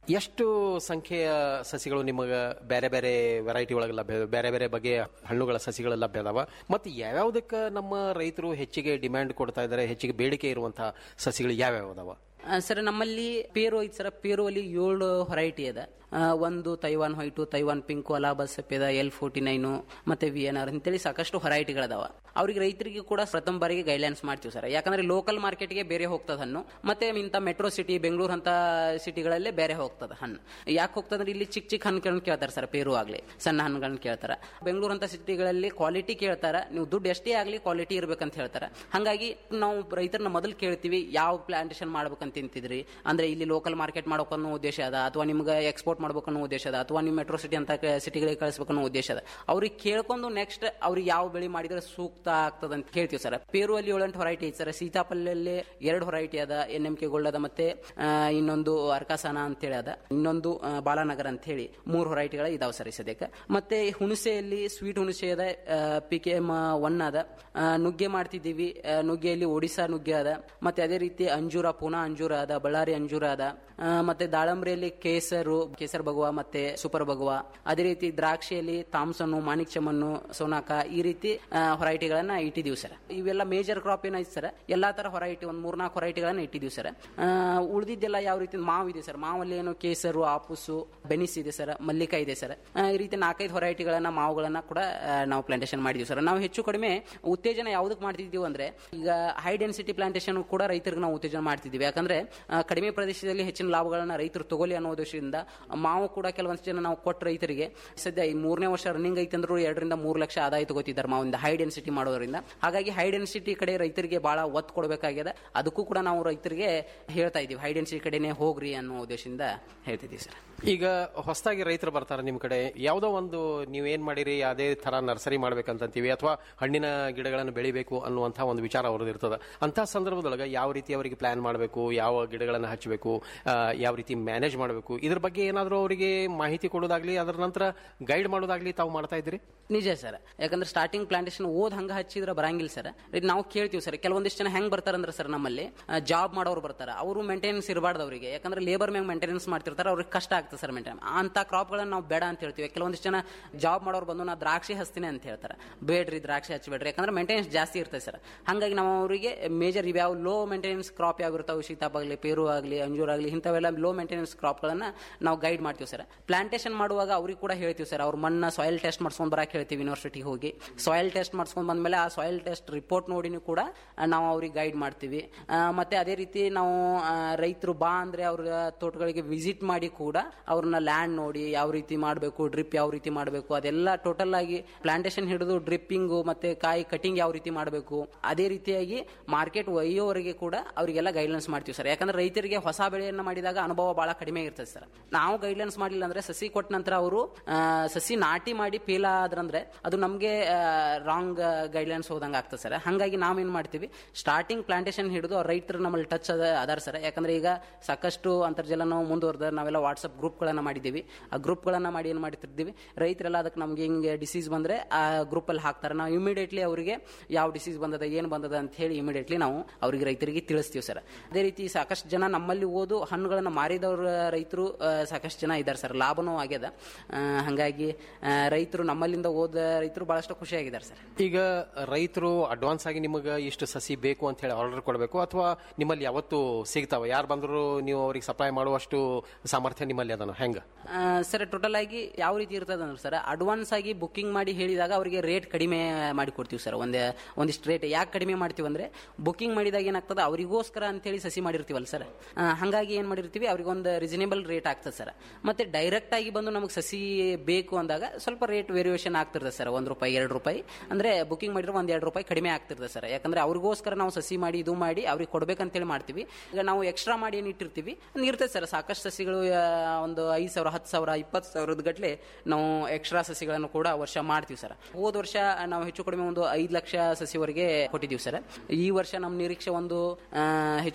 ಎಷ್ಟು ಸಂಖ್ಯೆಯ ಸಸಿಗಳು ನಿಮಗೆ ಬೇರೆ ಬೇರೆ ವೆರೈಟಿ ಒಳಗೆ ಲಭ್ಯ ಬೇರೆ ಬೇರೆ ಬಗೆಯ ಹಣ್ಣುಗಳ ಸಸಿಗಳು ಲಭ್ಯ ಅದಾವ ಮತ್ತು ಯಾವ್ಯಾವುದಕ್ಕೆ ನಮ್ಮ ರೈತರು ಹೆಚ್ಚಿಗೆ ಡಿಮ್ಯಾಂಡ್ ಕೊಡ್ತಾ ಇದ್ದಾರೆ ಹೆಚ್ಚಿಗೆ ಬೇಡಿಕೆ ಇರುವಂತಹ ಸಸಿಗಳು ಯಾವ್ಯಾವ ಅದಾವ ಆ, ಸರ್ ನಮ್ಮಲ್ಲಿ ಪೇರು ಐತೆ ಸರ್ ಪೇರು ಅಲ್ಲಿ ಏಳು ಹೊರೈಟಿ ಅದ ಆ, ಒಂದು Taiwan white Taiwan pink Allahabad Safeda L forty nine ಮತ್ತೆ ವಿ ಎನ್ ಆರ್ ಅಂತೇಳಿ ಸಾಕಷ್ಟು ಹೊರೈಟಿಗಳದಾವ ಅವ್ರಿಗೆ ರೈತರಿಗೆ ಕೂಡ ಪ್ರಥಮ ಬಾರಿಗೆ ಗೈಡ್ಲೈನ್ಸ್ ಮಾಡ್ತೀವಿ ಸರ್ ಯಾಕಂದ್ರೆ ಲೋಕಲ್ ಮಾರ್ಕೆಟ್ಗೆ ಬೇರೆ ಹೋಗ್ತದ ಹಣ್ಣು ಮತ್ತೆ ಇಂಥ ಮೆಟ್ರೋ ಸಿಟಿ ಬೆಂಗಳೂರು ಅಂತ ಸಿಟಿಗಳಲ್ಲೇ ಬೇರೆ ಹೋಗ್ತದ ಹಣ್ಣು ಯಾಕೆ ಹೋಗ್ತದ್ರೆ ಇಲ್ಲಿ ಚಿಕ್ಕ ಚಿಕ್ಕ ಹಣ್ಣುಗಳನ್ನ ಕೇಳ್ತಾರೆ ಸರ್ ಪೇರು ಆಗ್ಲಿ ಸಣ್ಣ ಹಣ್ಣುಗಳನ್ನ ಕೇಳ್ತಾರೆ ಬೆಂಗಳೂರು ಅಂತ ಸಿಟಿಗಳಲ್ಲಿ ಕ್ವಾಲಿಟಿ ಕೇಳ್ತಾರ ನೀವು ದುಡ್ಡು ಎಷ್ಟೇ ಆಗಲಿ ಕ್ವಾಲಿಟಿ ಇರ್ಬೇಕಂತ ಹೇಳ್ತಾರೆ ಹಾಗಾಗಿ ನಾವು ರೈತರನ್ನ ಮೊದಲು ಕೇಳ್ತೀವಿ ಯಾವ ಪ್ಲಾಂಟೇಶನ್ ಮಾಡ್ಬೇಕಂತ ತಿಂತಿದ್ರಿ ಅಂದ್ರೆ ಇಲ್ಲಿ ಲೋಕಲ್ ಮಾರ್ಕೆಟ್ ಮಾಡ್ಬೇಕನ್ನೋ ಉದ್ದೇಶ ಅದ ಅಥವಾ ನಿಮ್ಗೆ ಎಕ್ಸ್ಪೋರ್ಟ್ ಮಾಡ್ಬೇಕನ್ನೋ ಉದ್ದೇಶ ಅದ ಅಥವಾ ನೀವು ಮೆಟ್ರೋ ಸಿಟಿ ಅಂತ ಸಿಟಿಗಳಿಗೆ ಕಳಿಸ್ಬೇಕನ್ನೋ ಉದ್ದೇಶ ಅದ ಅವ್ರಿಗೆ ಕೇಳ್ಕೊಂಡು ನೆಕ್ಸ್ಟ್ ಅವ್ರಿಗೆ ಯಾವ ಬೆಳೆ ಮಾಡಿದ್ರೆ ಸೂಕ್ತ ಆಗ್ತದ ಅಂತ ಕೇಳ್ತೀವಿ ಸರ್ ಪೇರು ಅಲ್ಲಿ ಏಳೆಂಟು ಹೊರೈಟಿ ಐತೆ ಸರ್ ಸೀತಾಫಲಲ್ಲಿ ಎರಡು ಹೊರೈಟಿ ಅದ ಎನ್ ಎಂ ಕೆ ಗೋಲ್ಡ್ ಅದ ಮತ್ತೆ ಆ, ಇನ್ನೊಂದು ಅರ್ಕಾಸನ ಅಂತೇಳಿ ಅದ ಇನ್ನೊಂದು ಆ, ಬಾಲಾನಗರ ಅಂತ ಹೇಳಿ ಮೂರು ಹೊರೈಟಿಗಳ ಇದಾವೆ ಸರ್ ಈ ಸದ್ಯಕ್ಕೆ ಮತ್ತೆ ಹುಣಸೆಯಲ್ಲಿ ಸ್ವೀಟ್ ಹುಣಸೆ ಅದ ಪಿ ಕೆ ಎಮ್ ಒನ್ ಅದ ಆ, ನುಗ್ಗೆ ಮಾಡ್ತಿದ್ದೀವಿ ಆ, ನುಗ್ಗೆಯಲ್ಲಿ ಒಡಿಶಾ ನುಗ್ಗೆ ಅದ ಮತ್ತೆ ಅದೇ ರೀತಿ ಅಂಜೂರ ಪುನಾ ಅಂಜೂರ ಅದ ಬಳ್ಳಾರಿ ಅಂಜೂರ ಅದ ಆ, ಮತ್ತೆ ದಾಳಂಬ್ರಿಯಲ್ಲಿ ಕೇಸರು ಕೇಸರ್ ಬಗುವ ಮತ್ತೆ ಸೂಪರ್ ಬಗುವ ಅದೇ ರೀತಿ ದ್ರಾಕ್ಷಿಯಲ್ಲಿ ತಾಮ್ಸನ್ನು ಮಾಣಿಕ್ ಚಮನ್ನು ಸೋನಾಕ ಈ ರೀತಿ ಹೊರೈಟಿಗಳನ್ನ ಇಟ್ಟಿದೀವಿ ಸರ್ ಇವೆಲ್ಲ ಮೇಜರ್ ಕ್ರಾಪ್ ಏನೈತೆ ಸರ್ ಎಲ್ಲಾ ತರ ಹೊರೈಟಿ ಒಂದ್ ಮೂರ್ನಾಲ್ಕು ಹೊರೈಟಿಗಳನ್ನ ಇಟ್ಟಿದೀವಿ ಸರ್ ಉಳಿದಿದ್ದೆಲ್ಲ ಯಾವ ರೀತಿ ಮಾವು ಇದೆ ಸರ್ ಮಾವಲ್ಲಿ ಏನು ಕೇಸರು ಆಪುಸು ಬೆನಿಸ್ ಇದೆ ಸರ್ ಮಲ್ಲಿಕ ಇದೆ ಸರ್ ಆ, ಈ ರೀತಿ ನಾಲ್ಕೈದು ಹೊರೈಟಿಗಳನ್ನ ಮಾವುಗಳನ್ನ ಕೂಡ ಆ, ನಾವು ಪ್ಲಾಂಟೇಶನ್ ಮಾಡಿದೀವಿ ಸರ್ ನಾವು ಹೆಚ್ಚು ಕಡಿಮೆ ಉತ್ತೇಜನ ಯಾವ್ದಕ್ಕೆ ಮಾಡ್ತಿದ್ದೀವಿ ಅಂದ್ರೆ ಈಗ ಹೈ ಡೆನ್ಸಿಟಿ ಪ್ಲಾಂಟೇಶನ್ ಕೂಡ ರೈತರಿಗೆ ನಾವು ಉತ್ತೇಜನ ಮಾಡ್ತಿದ್ದೀವಿ ಯಾಕಂದ್ರೆ ಆ, ಕಡಿಮೆ ಪ್ರದೇಶದಲ್ಲಿ ಹೆಚ್ಚಿನ ಲಾಭಗಳನ್ನ ರೈತರು ತಗೋಲಿ ಅನ್ನೋ ಉದ್ದೇಶದಿಂದ ಮಾವು ಕೂಡ ಕೆಲವೊಂದು ಜನ ನಾವು ಕೊಟ್ಟ ರೈತರಿಗೆ ಸದ್ಯ ಈ ಮೂರನೇ ವರ್ಷ ರನ್ನಿಂಗ್ ಐತೆ ಅಂದ್ರೂ ಎರಡರಿಂದ ಮೂರು ಲಕ್ಷ ಆದಾಯ ತಗೋತಿದ್ದಾರೆ ಮಾವಿಂದ ಹೈ ಡೆನ್ಸಿಟಿ ಮಾಡೋದ್ರಿಂದ ಹಾಗಾಗಿ ಹೈ ಡೆನ್ಸಿಟಿ ಕಡೆ ರೈತರಿಗೆ ಬಹಳ ಒತ್ತು ಕೊಡಬೇಕಾಗಿದೆ ಅದಕ್ಕೂ ಕೂಡ ನಾವು ರೈತರಿಗೆ ಹೇಳ್ತಾ ಇದೀವಿ ಹೈ ಡೆನ್ಸಿಟಿ ಕಡೆನೆ ಹೋಗ್ರಿ ಅನ್ನೋ ಉದ್ದೇಶದಿಂದ ಹೇಳ್ತಿದ್ದೀವಿ ಸರ್ ಈಗ ಹೊಸದಾಗಿ ರೈತರು ಬರ್ತಾರೆ ನಿಮ್ ಕಡೆ ಯಾವ್ದೋ ಒಂದು ನೀವೇನ್ ಮಾಡಿರಿ ಅದೇ ತರ ನರ್ಸರಿ ಮಾಡ್ಬೇಕಂತೀವಿ ಅಥವಾ ಹಣ್ಣಿನ ಗಿಡಗಳನ್ನು ಬೆಳಿಬೇಕು ಅನ್ನುವಂತ ಒಂದು ವಿಚಾರ ಅವ್ರದ್ದು ಇರ್ತದ ಅಂತ ಸಂದರ್ಭದೊಳಗೆ ಯಾವ ರೀತಿ ಅವರಿಗೆ ಪ್ಲಾನ್ ಮಾಡಬೇಕು ಯಾವ ಗಿಡಗಳನ್ನು ಹಚ್ಚಬೇಕು ಆ, ಯಾವ ರೀತಿ ಮ್ಯಾನೇಜ್ ಮಾಡಬೇಕು ಇದ್ರ ಬಗ್ಗೆ ಏನಾದರೂ ಅವರಿಗೆ ಮಾಹಿತಿ ಕೊಡೋದಾಗ್ಲಿ ಅದರ ನಂತರ ಗೈಡ್ ಮಾಡೋದಾಗ್ಲಿ ತಾವು ಮಾಡ್ತಾ ಇದ್ರಿ ನಿಜ ಸರ್ ಯಾಕಂದ್ರೆ ಸ್ಟಾರ್ಟಿಂಗ್ ಪ್ಲಾಂಟೇಶನ್ ಓದ್ ಹಂಗ ಹಚ್ಚಿದ್ರೆ ಬರಂಗಿಲ್ಲ ಸರ್ ಇದು ನಾವು ಕೇಳ್ತೀವಿ ಸರ್ ಕೆಲವೊಂದಿಷ್ಟು ಜನ ಹೆಂಗ್ ಬರ್ತಾರಂದ್ರೆ ಸರ್ ನಮ್ಮಲ್ಲಿ ಜಾಬ್ ಮಾಡೋರು ಬರ್ತಾರೆ ಅವರು ಮೇಂಟೆನೆನ್ಸ್ ಇರಬಾರ್ದು ಅವರಿಗೆ ಯಾಕಂದ್ರೆ ಲೇಬರ್ ಮ್ಯಾಗ ಮೇಂಟೆನೆನ್ಸ್ ಮಾಡ್ತಿರ್ತಾರೆ ಅವ್ರಿಗೆ ಕಷ್ಟ ಆಗ್ತದೆ ಸರ್ ಮೇಂಟೈನ್ ಅಂತ ಕ್ರಾಪ್ಗಳನ್ನ ನಾವು ಬೇಡ ಅಂತ ಹೇಳ್ತೀವಿ ಕೆಲವೊಂದಿಷ್ಟು ಜನ ಜಾಬ್ ಮಾಡೋರು ಬಂದು ನಾ ದ್ರಾಕ್ಷಿ ಹಚ್ತೀನಿ ಅಂತ ಹೇಳ್ತಾರೆ ಬೇಡ್ರಿ ದ್ರಾಕ್ಷಿ ಹಚ್ಚಬೇಡ್ರಿ ಯಾಕಂದ್ರೆ ಮೇಂಟೆನೆನ್ಸ್ ಜಾಸ್ತಿ ಇರ್ತದೆ ಸರ್ ಹಾಗಾಗಿ ನಾವು ಅವರಿಗೆ ಮೇಜರ್ ಇವ್ಯಾವ ಲೋ ಮೇಂಟೆನೆನ್ಸ್ ಕ್ರಾಪ್ ಯಾವ ಇರ್ತಾವೆ ಸೀತಾಪಾಗಲಿ ಪೇರು ಆಗಲಿ ಅಂಜೂರ್ ಆಗಲಿ ಇಂಥವೆಲ್ಲ ಲೋ ಮೇಂಟೆನೆನ್ಸ್ ಕ್ರಾಪ್ಗಳನ್ನ ನಾವು ಗೈಡ್ ಮಾಡ್ತೀವಿ ಸರ್ ಪ್ಲಾಂಟೇಶನ್ ಮಾಡುವಾಗ ಅವ್ರಿಗೆ ಕೂಡ ಹೇಳ್ತೀವಿ ಸರ್ ಅವ್ರ ಮಣ್ಣ ಸಾಯಿಲ್ ಟೆಸ್ಟ್ ಮಾಡ್ಸ್ಕೊಂಡ್ ಬರಕ್ಕೆ ಹೇಳ್ತೀವಿ ಯೂನಿವರ್ಸಿಟಿಗೆ ಹೋಗಿ ಸಾಯಿಲ್ ಟೆಸ್ಟ್ ಮಾಡ್ಸ್ಕೊಂಡ್ ಬಂದ್ಮೇಲೆ ಆ ಸಾಯಿಲ್ ಟೆಸ್ಟ್ ರಿಪೋರ್ಟ್ ನೋಡಿನೂ ಕೂಡ ಆ, ನಾವು ಅವ್ರಿಗೆ ಗೈಡ್ ಮಾಡ್ತೀವಿ ಆ, ಮತ್ತೆ ಅದೇ ರೀತಿ ನಾವು ರೈತರು ಬಾ ಅಂದ್ರೆ ಅವ್ರ ತೋಟಗಳಿಗೆ ವಿಸಿಟ್ ಮಾಡಿ ಕೂಡ ಅವ್ರನ್ನ ಲ್ಯಾಂಡ್ ನೋಡಿ ಯಾವ ರೀತಿ ಮಾಡಬೇಕು ಡ್ರಿಪ್ ಯಾವ ರೀತಿ ಮಾಡಬೇಕು ಅದೆಲ್ಲ ಟೋಟಲ್ ಆಗಿ ಪ್ಲಾಂಟೇಶನ್ ಹಿಡಿದು ಡ್ರಿಪ್ಪಿಂಗು ಮತ್ತೆ ಕಾಯಿ ಕಟಿಂಗ್ ಯಾವ ರೀತಿ ಮಾಡಬೇಕು ಅದೇ ರೀತಿಯಾಗಿ ಮಾರ್ಕೆಟ್ ಒಯ್ಯೋವರೆಗೆ ಕೂಡ ಅವರಿಗೆಲ್ಲ ಗೈಡ್ಲೈನ್ಸ್ ಮಾಡ್ತೀವಿ ಸರ್ ಯಾಕಂದ್ರೆ ರೈತರಿಗೆ ಹೊಸ ಬೆಳೆಯನ್ನ ಮಾಡಿದಾಗ ಅನುಭವ ಬಹಳ ಕಡಿಮೆ ಇರ್ತದೆ ಸರ್ ನಾವು ಗೈಡ್ಲೈನ್ಸ್ ಮಾಡಿಲ್ಲ ಅಂದ್ರೆ ಸಸಿ ಕೊಟ್ಟ ನಂತರ ಅವರು ಸಸಿ ನಾಟಿ ಮಾಡಿ ಫೇಲ್ ಆದ್ರಂದ್ರೆ ಅದು ನಮಗೆ ರಾಂಗ್ ಗೈಡ್ಲೈನ್ಸ್ ಹೋದಂಗೆ ಆಗ್ತದೆ ಸರ್ ಹಾಗಾಗಿ ನಾವೇನ್ ಮಾಡ್ತೀವಿ ಸ್ಟಾರ್ಟಿಂಗ್ ಪ್ಲಾಂಟೇಶನ್ ಹಿಡಿದು ರೈತರು ನಮ್ಮಲ್ಲಿ ಟಚ್ ಅದ ಅದಾರ ಸರ್ ಯಾಕಂದ್ರೆ ಈಗ ಸಾಕಷ್ಟು ಅಂತರ್ಜಲ ನಾವು ಮುಂದುವರೆದ ನಾವೆಲ್ಲ ವಾಟ್ಸಪ್ ಗ್ರೂಪ್ಗಳನ್ನ ಮಾಡಿದ್ದೀವಿ ಆ ಗ್ರೂಪ್ಗಳನ್ನ ಮಾಡಿ ಏನು ಮಾಡ್ತಿರ್ತೀವಿ ರೈತರೆಲ್ಲ ಅದಕ್ಕೆ ನಮ್ಗೆ ಹಿಂಗೆ ಡಿಸೀಸ್ ಬಂದ್ರೆ ಆ ಗ್ರೂಪಲ್ಲಿ ಹಾಕ್ತಾರೆ ನಾವು ಇಮಿಡಿಯೇಟ್ಲಿ ಅವರಿಗೆ ಯಾವ ಡಿಸೀಸ್ ಬಂದದ ಏನು ಬಂದದ ಅಂತ ಹೇಳಿ ಇಮಿಡಿಯೇಟ್ಲಿ ನಾವು ಅವರಿಗೆ ರೈತರಿಗೆ ತಿಳಿಸ್ತೀವಿ ಸರ್ ಅದೇ ರೀತಿ ಸಾಕಷ್ಟು ಜನ ನಮ್ಮಲ್ಲಿ ಓದು ಹಣ್ಣುಗಳನ್ನ ಮಾರಿದವ್ರ ರೈತರು ಆ, ಸಾಕಷ್ಟು ಜನ ಇದ್ದಾರೆ ಸರ್ ಲಾಭನೂ ಆಗ್ಯದ ಆ, ಹಾಗಾಗಿ ಆ, ರೈತರು ನಮ್ಮಲ್ಲಿಂದ ಓದ ರೈತರು ಬಹಳಷ್ಟು ಖುಷಿಯಾಗಿದ್ದಾರೆ ಸರ್ ಈಗ ರೈತರು ಅಡ್ವಾನ್ಸ್ ಆಗಿ ನಿಮಗೆ ಇಷ್ಟು ಸಸಿ ಬೇಕು ಅಂತ ಹೇಳಿ ಆರ್ಡರ್ ಕೊಡಬೇಕು ಅಥವಾ ನಿಮ್ಮಲ್ಲಿ ಯಾವತ್ತು ಸಿಗ್ತಾವ ಯಾರು ಬಂದರೂ ನೀವು ಅವ್ರಿಗೆ ಸಪ್ಲೈ ಮಾಡುವಷ್ಟು ಸಾಮರ್ಥ್ಯ ನಿಮ್ಮಲ್ಲಿ ಅದನ್ನು ಹೆಂಗ ಆ, ಸರ್ ಟೋಟಲ್ ಆಗಿ ಯಾವ ರೀತಿ ಇರ್ತದೆ ಅಂದ್ರೆ ಸರ್ ಅಡ್ವಾನ್ಸ್ ಆಗಿ ಬುಕಿಂಗ್ ಮಾಡಿ ಹೇಳಿದಾಗ ಅವರಿಗೆ ರೇಟ್ ಕಡಿಮೆ ಮಾಡಿ ಕೊಡ್ತೀವಿ ಸರ್ ಒಂದೇ ಒಂದಿಷ್ಟು ರೇಟ್ ಯಾಕೆ ಕಡಿಮೆ ಮಾಡ್ತೀವಿ ಅಂದ್ರೆ ಬುಕಿಂಗ್ ಮಾಡಿದಾಗ ಏನಾಗ್ತದೆ ಅವರಿಗೋಸ್ಕರ ಅಂತೇಳಿ ಸಸಿ ಮಾಡಿರ್ತೀವಲ್ಲ ಸರ್ ಆ, ಹಾಗಾಗಿ ಏನ್ ಮಾಡಿರ್ತೀವಿ ಅವ್ರಿಗೊಂದು ರೀಸನೇಬಲ್ ರೇಟ್ ಆಗ್ತದೆ ಸರ್ ಮತ್ತೆ ಡೈರೆಕ್ಟ್ ಆಗಿ ಬಂದು ನಮಗೆ ಸಸಿ ಬೇಕು ಅಂದಾಗ ಸ್ವಲ್ಪ ರೇಟ್ ವೇರಿಯೇಷನ್ ಆಗ್ತಿರ್ತದೆ ಸರ್ ಒಂದು ರೂಪಾಯಿ ಎರಡು ರೂಪಾಯಿ ಅಂದ್ರೆ ಬುಕಿಂಗ್ ಮಾಡಿದ್ರೆ ಒಂದ್ ಎರಡು ರೂಪಾಯಿ ಕಡಿಮೆ ಆಗ್ತಿರ್ತದೆ ಸರ್ ಯಾಕಂದ್ರೆ ಅವ್ರಿಗೋಸ್ಕರ ನಾವು ಸಸಿ ಮಾಡಿ ಇದು ಮಾಡಿ ಅವ್ರಿಗೆ ಕೊಡ್ಬೇಕಂತೇಳಿ ಮಾಡ್ತೀವಿ ಈಗ ನಾವು ಎಕ್ಸ್ಟ್ರಾ ಮಾಡಿ ಏನು ಇಟ್ಟಿರ್ತೀವಿ ಇರ್ತದೆ ಸರ್ ಸಾಕಷ್ಟು ಸಸಿಗಳು ಆ, ಒಂದು ಐದು ಸಾವಿರ ಹತ್ತು ಸಾವಿರ ಇಪ್ಪತ್ತು ಸಾವಿರದ ಗಟ್ಲೆ ನಾವು ಎಕ್ಸ್ಟ್ರಾ ಸಸಿಗಳನ್ನು ಕೂಡ ವರ್ಷ ಮಾಡ್ತೀವಿ ಸರ್ ಹೋದ ವರ್ಷ ನಾವು ಹೆಚ್ಚು ಕಡಿಮೆ ಒಂದು ಐದು ಲಕ್ಷ ಸಸಿವರೆಗೆ ಕೊಟ್ಟಿದ್ದೀವಿ ಸರ್ ಈ ವರ್ಷ ನಮ್ಮ ನಿರೀಕ್ಷೆ ಒಂದು ಆ, ಹೆಚ್ಚು ಕಡಿಮೆ ಆ,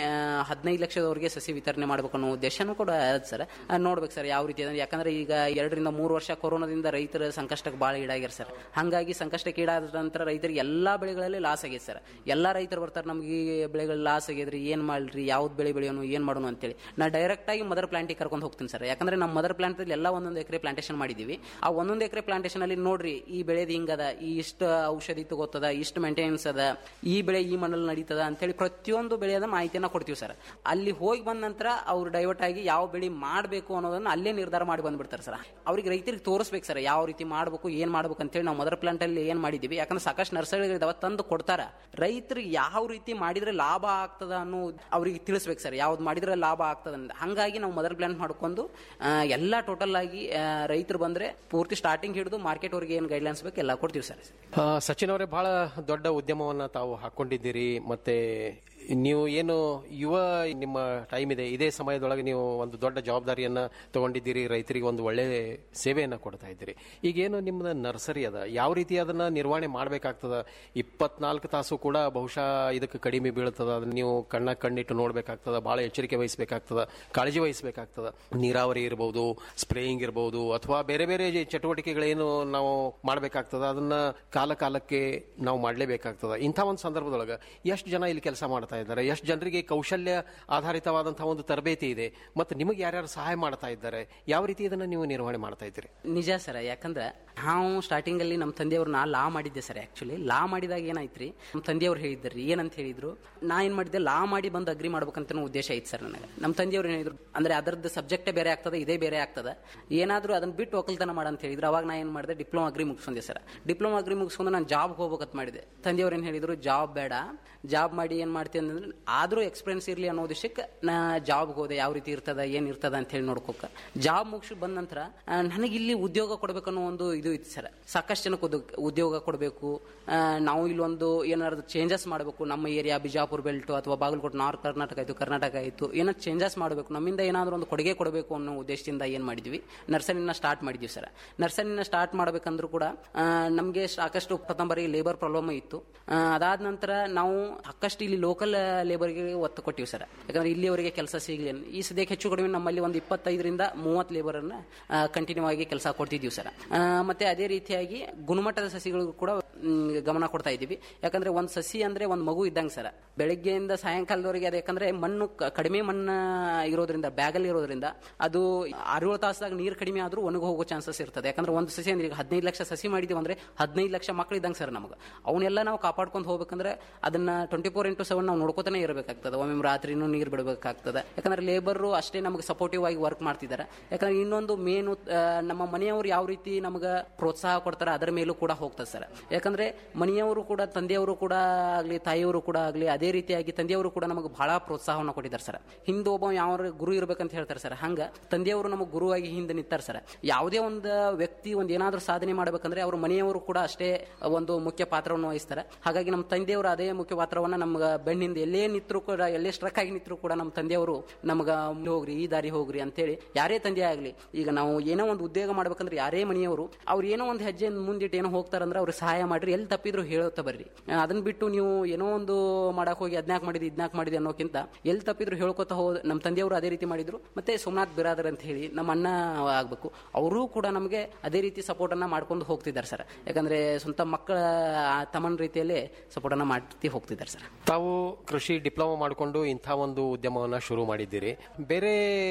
ಹದಿನೈದು ಲಕ್ಷದವರೆಗೆ ಸಸಿ ವಿತರಣೆ ಮಾಡ್ಬೇಕು ಅನ್ನೋ ಉದ್ದೇಶನೂ ಕೂಡ ಅದ ಸರ್ ನೋಡ್ಬೇಕು ಸರ್ ಯಾವ ರೀತಿ ಅಂದ್ರೆ ಯಾಕಂದ್ರೆ ಈಗ ಎರಡರಿಂದ ಮೂರು ವರ್ಷ ಕೊರೋನಾದಿಂದ ರೈತರ ಸಂಕಷ್ಟಕ್ಕೆ ಭಾಳ ಈಡಾಗ್ಯಾರ ಸರ್ ಹಾಗಾಗಿ ಸಂಕಷ್ಟಕ್ಕೆ ಈಡಾದ ನಂತರ ರೈತರಿಗೆ ಎಲ್ಲಾ ಬೆಳೆಗಳಲ್ಲಿ ಲಾಸ್ ಆಗೈತೆ ಸರ್ ಎಲ್ಲಾ ರೈತರು ಬರ್ತಾರೆ ನಮ್ಗೆ ಈ ಬೆಳೆಗಳು ಲಾಸ್ ಆಗ್ಯದ್ರಿ ಏನ್ ಮಾಡ್ರಿ ಯಾವ್ದು ಬೆಳೆ ಬೆಳೆಯೋನು ಏನ್ ಮಾಡೋನು ಅಂತೇಳಿ ನಾ ಡೈರೆಕ್ಟ್ ಆಗಿ ಮದರ್ ಪ್ಲಾಂಟಿಗೆ ಕರ್ಕೊಂಡು ಹೋಗ್ತೀನಿ ಸರ್ ಯಾಕಂದ್ರೆ ನಮ್ಮ ಮದರ್ ಪ್ಲಾಂಟ್ ಎಲ್ಲ ಒಂದೊಂದು ಎಕರೆ ಪ್ಲಾಂಟೇಶನ್ ಮಾಡಿದೀವಿ ಆ ಒಂದೊಂದು ಎಕರೆ ಪ್ಲಾಂಟೇಶನ್ ಅಲ್ಲಿ ನೋಡ್ರಿ ಈ ಬೆಳೆದು ಹಿಂಗದ ಈ ಇಷ್ಟು ಔಷಧಿ ತಗೋತದ ಇಷ್ಟು ಮೇಂಟೆನೆನ್ಸ್ ಅದ ಈ ಬೆಳೆ ಈ ಮಣ್ಣಲ್ಲಿ ನಡೀತದ ಅಂತೇಳಿ ಪ್ರತಿಯೊಂದು ಬೆಳೆಯದ ಮಾಹಿತಿಯನ್ನ ಕೊಡ್ತೀವಿ ಸರ್ ಅಲ್ಲಿ ಹೋಗಿ ಬಂದ ನಂತರ ಅವ್ರು ಡೈವರ್ಟ್ ಆಗಿ ಯಾವ ಬೆಳೆ ಮಾಡಬೇಕು ಅನ್ನೋದನ್ನ ಅಲ್ಲೇ ನಿರ್ಧಾರ ಮಾಡಿ ಬಂದ್ಬಿಡ್ತಾರೆ ಸರ್ ಅವ್ರಿಗೆ ರೈತರಿಗೆ ತೋರಿಸ್ಬೇಕು ಸರ್ ಯಾವ ರೀತಿ ಮಾಡಬೇಕು ಏನ್ ಮಾಡ್ಬೇಕು ಅಂತೇಳಿ ನಾವು ಮದರ್ ಪ್ಲಾಂಟ್ ಅಲ್ಲಿ ಏನ್ ಮಾಡಿದೀವಿ ಯಾಕಂದ್ರೆ ಸಾಕಷ್ಟು ನರ್ಸರಿಗಳಿದಾವ ತಂದು ಕೊಡ್ತಾರ ರೈತರಿಗೆ ಯಾವ ರೀತಿ ಮಾಡಿದ್ರೆ ಲಾಭ ಆಗ್ತದ ಅನ್ನೋ ಅವ್ರಿಗೆ ತಿಳಿಸ್ಬೇಕು ಸರ್ ಯಾವ್ದು ಮಾಡಿದ್ರೆ ಲಾಭ ಆಗ್ತದ ಅಂತ ಹಂಗಾಗಿ ನಾವು ಮದರ್ ಪ್ಲಾಂಟ್ ಮಾಡ್ಕೊಂಡು ಆ, ಎಲ್ಲ ಟೋಟಲ್ ಆಗಿ ರೈತರು ಬಂದ್ರೆ ಪೂರ್ತಿ ಸ್ಟಾರ್ಟಿಂಗ್ ಹಿಡಿದು ಮಾರ್ಕೆಟ್ ಅವ್ರಿಗೆ ಏನು ಗೈಡ್ಲೈನ್ಸ್ ಬೇಕು ಎಲ್ಲ ಕೊಡ್ತೀವಿ ಸರ್ ಆ, ಸಚಿನ್ ಅವರೇ ಬಹಳ ದೊಡ್ಡ ಉದ್ಯಮವನ್ನ ತಾವು ಹಾಕೊಂಡಿದ್ದೀರಿ ಮತ್ತೆ ನೀವು ಏನು ಯುವ ನಿಮ್ಮ ಟೈಮ್ ಇದೆ ಇದೇ ಸಮಯದೊಳಗೆ ನೀವು ಒಂದು ದೊಡ್ಡ ಜವಾಬ್ದಾರಿಯನ್ನ ತಗೊಂಡಿದ್ದೀರಿ ರೈತರಿಗೆ ಒಂದು ಒಳ್ಳೆ ಸೇವೆಯನ್ನ ಕೊಡ್ತಾ ಇದ್ದೀರಿ ಈಗೇನು ನಿಮ್ಮದ ನರ್ಸರಿ ಅದ ಯಾವ ರೀತಿ ಅದನ್ನ ನಿರ್ವಹಣೆ ಮಾಡಬೇಕಾಗ್ತದ ಇಪ್ಪತ್ನಾಲ್ಕು ತಾಸು ಕೂಡ ಬಹುಶಃ ಇದಕ್ಕೆ ಕಡಿಮೆ ಬೀಳ್ತದ ಅದನ್ನ ನೀವು ಕಣ್ಣ ಕಣ್ಣಿಟ್ಟು ನೋಡ್ಬೇಕಾಗ್ತದ ಬಹಳ ಎಚ್ಚರಿಕೆ ವಹಿಸಬೇಕಾಗ್ತದ ಕಾಳಜಿ ವಹಿಸಬೇಕಾಗ್ತದ ನೀರಾವರಿ ಇರಬಹುದು ಸ್ಪ್ರೇಯಿಂಗ್ ಇರಬಹುದು ಅಥವಾ ಬೇರೆ ಬೇರೆ ಚಟುವಟಿಕೆಗಳೇನು ನಾವು ಮಾಡಬೇಕಾಗ್ತದ ಅದನ್ನ ಕಾಲ ಕಾಲಕ್ಕೆ ನಾವು ಮಾಡಲೇಬೇಕಾಗ್ತದ ಇಂಥ ಒಂದು ಸಂದರ್ಭದೊಳಗೆ ಎಷ್ಟು ಜನ ಇಲ್ಲಿ ಕೆಲಸ ಮಾಡ್ತಾ ಇದ್ದಾರೆ ಎಷ್ಟು ಜನರಿಗೆ ಕೌಶಲ್ಯ ಆಧಾರಿತವಾದಂತಹ ಒಂದು ತರಬೇತಿ ಇದೆ ಮತ್ತು ನಿಮಗೆ ಯಾರ್ಯಾರು ಸಹಾಯ ಮಾಡ್ತಾ ಇದ್ದಾರೆ ಯಾವ ರೀತಿ ಇದನ್ನ ನೀವು ನಿರ್ವಹಣೆ ಮಾಡ್ತಾ ಇದ್ದೀರಿ ನಿಜ ಸರ್ ಯಾಕಂದ್ರೆ ನಾವು ಸ್ಟಾರ್ಟಿಂಗ್ ಅಲ್ಲಿ ನಮ್ಮ ತಂದೆಯವ್ರು ನಾ ಲಾ ಮಾಡಿದ್ದೆ ಸರ್ ಆಕ್ಚುಲಿ ಲಾ ಮಾಡಿದಾಗ ಏನಾಯ್ತ್ರಿ ನಮ್ಮ ತಂದೆಯವ್ರು ಹೇಳಿದ್ರಿ ಏನಂತ ಹೇಳಿದ್ರು ನಾ ಏನ್ ಮಾಡಿದ್ದೆ ಲಾ ಮಾಡಿ ಬಂದು ಅಗ್ರಿ ಮಾಡ್ಬೇಕಂತ ಉದ್ದೇಶ ಐತೆ ಸರ್ ನನಗೆ ನಮ್ಮ ತಂದೆಯವ್ರು ಹೇಳಿದ್ರು ಅಂದ್ರೆ ಅದರದ್ದು ಸಬ್ಜೆಕ್ಟೇ ಬೇರೆ ಆಗ್ತದೆ ಇದೇ ಬೇರೆ ಆಗ್ತದೆ ಏನಾದ್ರೂ ಅದನ್ನ ಬಿಟ್ಟು ಒಕ್ಕಲ್ತನ ಮಾಡ ಅಂತ ಹೇಳಿದ್ರು ಅವಾಗ ನಾ ಏನ್ ಮಾಡಿದೆ ಡಿಪ್ಲೊಮಾ ಅಗ್ರಿ ಮುಗಿಸ್ಕೊಂಡೆ ಸರ್ ಡಿಪ್ಲೊಮಾ ಅಗ್ರಿ ಮುಗಿಸ್ಕೊಂಡು ನಾನು ಜಾಬ್ ಹೋಗ್ಬೇಕಂತ ಮಾಡಿದೆ ತಂದೆಯವ್ರು ಏನ್ ಹೇಳಿದ್ರು ಜಾಬ್ ಬೇಡ ಜಾಬ್ ಮಾಡಿ ಏನ್ ಮಾಡ್ತೀನಿ ಅಂದ್ರೆ ಆದ್ರೂ ಎಕ್ಸ್ಪೀರಿಯನ್ಸ್ ಇರ್ಲಿ ಅನ್ನೋ ಉದ್ದೇಶಕ್ಕೆ ನಾ ಜಾಬ್ ಹೋದೆ ಯಾವ ರೀತಿ ಇರ್ತದ ಏನ್ ಇರ್ತದ ಅಂತ ಹೇಳಿ ನೋಡ್ಕೋಕ ಜಾಬ್ ಮುಗಿಸಿ ಬಂದ ನಂತರ ಆ, ನನಗೆ ಇಲ್ಲಿ ಉದ್ಯೋಗ ಕೊಡ್ಬೇಕನ್ನೋ ಒಂದು ಇದು ಇತ್ತು ಸರ್ ಸಾಕಷ್ಟು ಜನಕ್ಕೆ ಉದ್ಯೋಗ- ಉದ್ಯೋಗ ಕೊಡಬೇಕು ನಾವು ಇಲ್ಲೊಂದು ಏನಾದ್ರು ಚೇಂಜಸ್ ಮಾಡಬೇಕು ನಮ್ಮ ಏರಿಯಾ ಬಿಜಾಪುರ ಬೆಲ್ಟ್ ಅಥವಾ ಬಾಗಲಕೋಟೆ ನಾರ್ತ್ ಕರ್ನಾಟಕ ಆಯ್ತು ಕರ್ನಾಟಕ ಆಯ್ತು ಏನಾದ್ರು ಚೇಂಜಸ್ ಮಾಡಬೇಕು ನಮ್ಮಿಂದ ಏನಾದ್ರು ಒಂದು ಕೊಡುಗೆ ಕೊಡಬೇಕು ಅನ್ನೋ ಉದ್ದೇಶದಿಂದ ಏನ್ ಮಾಡಿದ್ವಿ ನರ್ಸರಿನ ಸ್ಟಾರ್ಟ್ ಮಾಡಿದ್ವಿ ಸರ್ ನರ್ಸರಿನ ಸ್ಟಾರ್ಟ್ ಮಾಡ್ಬೇಕಂದ್ರೂ ಕೂಡ ನಮಗೆ ಸಾಕಷ್ಟು ಪ್ರಥಮರಿ ಲೇಬರ್ ಪ್ರಾಬ್ಲಮ್ ಇತ್ತು ಆ, ಅದಾದ ನಂತರ ನಾವು ಸಾಕಷ್ಟು ಇಲ್ಲಿ ಲೋಕಲ್ ಲೇಬರ್ಗೆ ಒತ್ತು ಕೊಟ್ಟಿವಿ ಸರ್ ಯಾಕಂದ್ರೆ ಇಲ್ಲಿಯವರೆಗೆ ಕೆಲಸ ಸಿಗಲಿ ಅಂತ. ಈ ಸದ್ಯಕ್ಕೆ ಹೆಚ್ಚು ಕಡಿಮೆ ನಮ್ಮಲ್ಲಿ ಒಂದು ಇಪ್ಪತ್ತೈದರಿಂದ ಮೂವತ್ತು ಲೇಬರ್ ಅನ್ನ ಕಂಟಿನ್ಯೂ ಆಗಿ ಕೆಲಸ ಕೊಡ್ತಿದ್ದೀವಿ ಸರ್ ಆ, ಮತ್ತೆ ಅದೇ ರೀತಿಯಾಗಿ ಗುಣಮಟ್ಟದ ಸಸಿಗಳಿಗೂ ಕೂಡ ಮ್, ಗಮನ ಕೊಡ್ತಾ ಇದ್ದೀವಿ ಯಾಕಂದ್ರೆ ಒಂದು ಸಸಿ ಅಂದ್ರೆ ಒಂದು ಮಗು ಇದ್ದಂಗೆ ಸರ್ ಬೆಳಗ್ಗೆಯಿಂದ ಸಾಯಂಕಾಲದವರೆಗೆ ಅದು ಯಾಕಂದ್ರೆ ಮಣ್ಣು ಕ- ಕಡಿಮೆ ಮಣ್ಣು ಇರೋದ್ರಿಂದ ಬ್ಯಾಗಲ್ಲಿ ಇರೋದ್ರಿಂದ ಅದು ಆರೇಳು ತಾಸದಾಗ ನೀರು ಕಡಿಮೆ ಆದ್ರೂ ಒಣಗಿ ಹೋಗೋ ಚಾನ್ಸಸ್ ಇರ್ತದೆ ಯಾಕಂದ್ರೆ ಒಂದು ಸಸಿ ಅಂದ್ರೆ ಈಗ ಹದಿನೈದು ಲಕ್ಷ ಸಸಿ ಮಾಡಿದೀವಿ ಅಂದ್ರೆ ಹದಿನೈದು ಲಕ್ಷ ಮಕ್ಳು ಇದ್ದಂಗೆ ಸರ್ ನಮಗೆ ಅವನ್ನೆಲ್ಲ ನಾವು ಕಾಪಾಡ್ಕೊಂಡು ಹೋಗ್ಬೇಕಂದ್ರೆ ಅದನ್ನ ಟ್ವೆಂಟಿ ಫೋರ್ ಇಂಟು ಸೆವೆನ್ ನಾವು ನೋಡ್ಕೋತಾನೆ ಇರಬೇಕಾಗ್ತದೆ ಒಮ್ಮೆ ರಾತ್ರಿನೂ ನೀರು ಬಿಡಬೇಕಾಗ್ತದೆ ಯಾಕಂದ್ರೆ ಲೇಬರ್ ಅಷ್ಟೇ ನಮಗೆ ಸಪೋರ್ಟಿವ್ ಆಗಿ ವರ್ಕ್ ಮಾಡ್ತಿದ್ದಾರೆ ಯಾಕಂದ್ರೆ ಇನ್ನೊಂದು ಮೇನು ನಮ್ಮ ಮನೆಯವರು ಯಾವ ರೀತಿ ನಮಗೆ ಪ್ರೋತ್ಸಾಹ ಕೊಡ್ತಾರೆ ಅದರ ಮೇಲೂ ಕೂಡ ಹೋಗ್ತದೆ ಸರ್ ಯಾಕಂದ್ರೆ ಮನೆಯವರು ಕೂಡ ತಂದೆಯವರು ಕೂಡ ಆಗ್ಲಿ ತಾಯಿಯವರು ಕೂಡ ಆಗ್ಲಿ ಅದೇ ರೀತಿಯಾಗಿ ತಂದೆಯವರು ಕೂಡ ನಮಗೆ ಬಹಳ ಪ್ರೋತ್ಸಾಹವನ್ನು ಕೊಟ್ಟಿದ್ದಾರೆ ಸರ್ ಹಿಂದೆ ಒಬ್ಬ ಯಾವ ಗುರು ಇರ್ಬೇಕಂತ ಹೇಳ್ತಾರೆ ಸರ್ ಹಂಗ ತಂದೆಯವರು ನಮಗೆ ಗುರುವಾಗಿ ಹಿಂದೆ ನಿಂತಾರೆ ಸರ್ ಯಾವುದೇ ಒಂದು ವ್ಯಕ್ತಿ ಒಂದು ಏನಾದ್ರೂ ಸಾಧನೆ ಮಾಡ್ಬೇಕಂದ್ರೆ ಅವ್ರ ಮನೆಯವರು ಕೂಡ ಅಷ್ಟೇ ಒಂದು ಮುಖ್ಯ ಪಾತ್ರವನ್ನು ವಹಿಸ್ತಾರೆ ಹಾಗಾಗಿ ನಮ್ಮ ತಂದೆಯವರು ಅದೇ ಮುಖ್ಯ ಪಾತ್ರವನ್ನ ನಮ್ಗೆ ಬೆನ್ನಿಂದ ಎಲ್ಲೇ ನಿಂತರೂ ಕೂಡ ಎಲ್ಲೇ ಸ್ಟ್ರಕ್ ಆಗಿ ನಿಂತರೂ ಕೂಡ ನಮ್ಮ ತಂದೆಯವರು ನಮ್ಗ ಮುಂದೆ ಹೋಗ್ರಿ ಈ ದಾರಿ ಹೋಗ್ರಿ ಅಂತೇಳಿ ಯಾರೇ ತಂದೆ ಆಗಲಿ ಈಗ ನಾವು ಏನೋ ಒಂದು ಉದ್ಯೋಗ ಮಾಡ್ಬೇಕಂದ್ರೆ ಯಾರೇ ಮನೆಯವರು ಅವ್ರು ಏನೋ ಒಂದು ಹೆಜ್ಜೆ ಮುಂದಿಟ್ಟು ಏನೋ ಹೋಗ್ತಾರಂದ್ರೆ ಅವ್ರಿಗೆ ಸಹಾಯ ಮಾಡ್ರಿ ಎಲ್ಲಿ ತಪ್ಪಿದ್ರು ಹೇಳುತ್ತಾ ಬರ್ರಿ ಆ, ಅದನ್ನ ಬಿಟ್ಟು ನೀವು ಏನೋ ಒಂದು ಮಾಡಕ್ ಹೋಗಿ ಅದ್ನಾಕ್ ಮಾಡಿದ್ವಿ ಇದ್ನಾಕ್ ಮಾಡಿದ್ವಿ ಅನ್ನೋಕ್ಕಿಂತ ಎಲ್ಲಿ ತಪ್ಪಿದ್ರು ಹೇಳ್ಕೊತಾ ಹೋದ ನಮ್ಮ ತಂದೆಯವರು ಅದೇ ರೀತಿ ಮಾಡಿದ್ರು ಮತ್ತೆ ಸೋಮನಾಥ್ ಬಿರಾದರ್ ಅಂತ ಹೇಳಿ ನಮ್ಮ ಅಣ್ಣ ಆಗ್ಬೇಕು ಅವರು ಕೂಡ ನಮಗೆ ಅದೇ ರೀತಿ ಸಪೋರ್ಟ್ ಅನ್ನ ಮಾಡ್ಕೊಂಡು ಹೋಗ್ತಿದ್ದಾರೆ ಸರ್ ಯಾಕಂದ್ರೆ ಸ್ವಂತ ಮಕ್ಕಳ ತಮ್ಮನ ರೀತಿಯಲ್ಲೇ ಸಪೋರ್ಟ್ ಅನ್ನ ಮಾಡ್ತಿ ಹೋಗ್ತಿದ್ದಾರೆ ಸರ್ ತಾವು ಕೃಷಿ ಡಿಪ್ಲೊಮಾ ಮಾಡಿಕೊಂಡು ಇಂಥ ಒಂದು ಉದ್ಯಮವನ್ನ ಶುರು ಮಾಡಿದ್ದೀರಿ ಬೇರೆ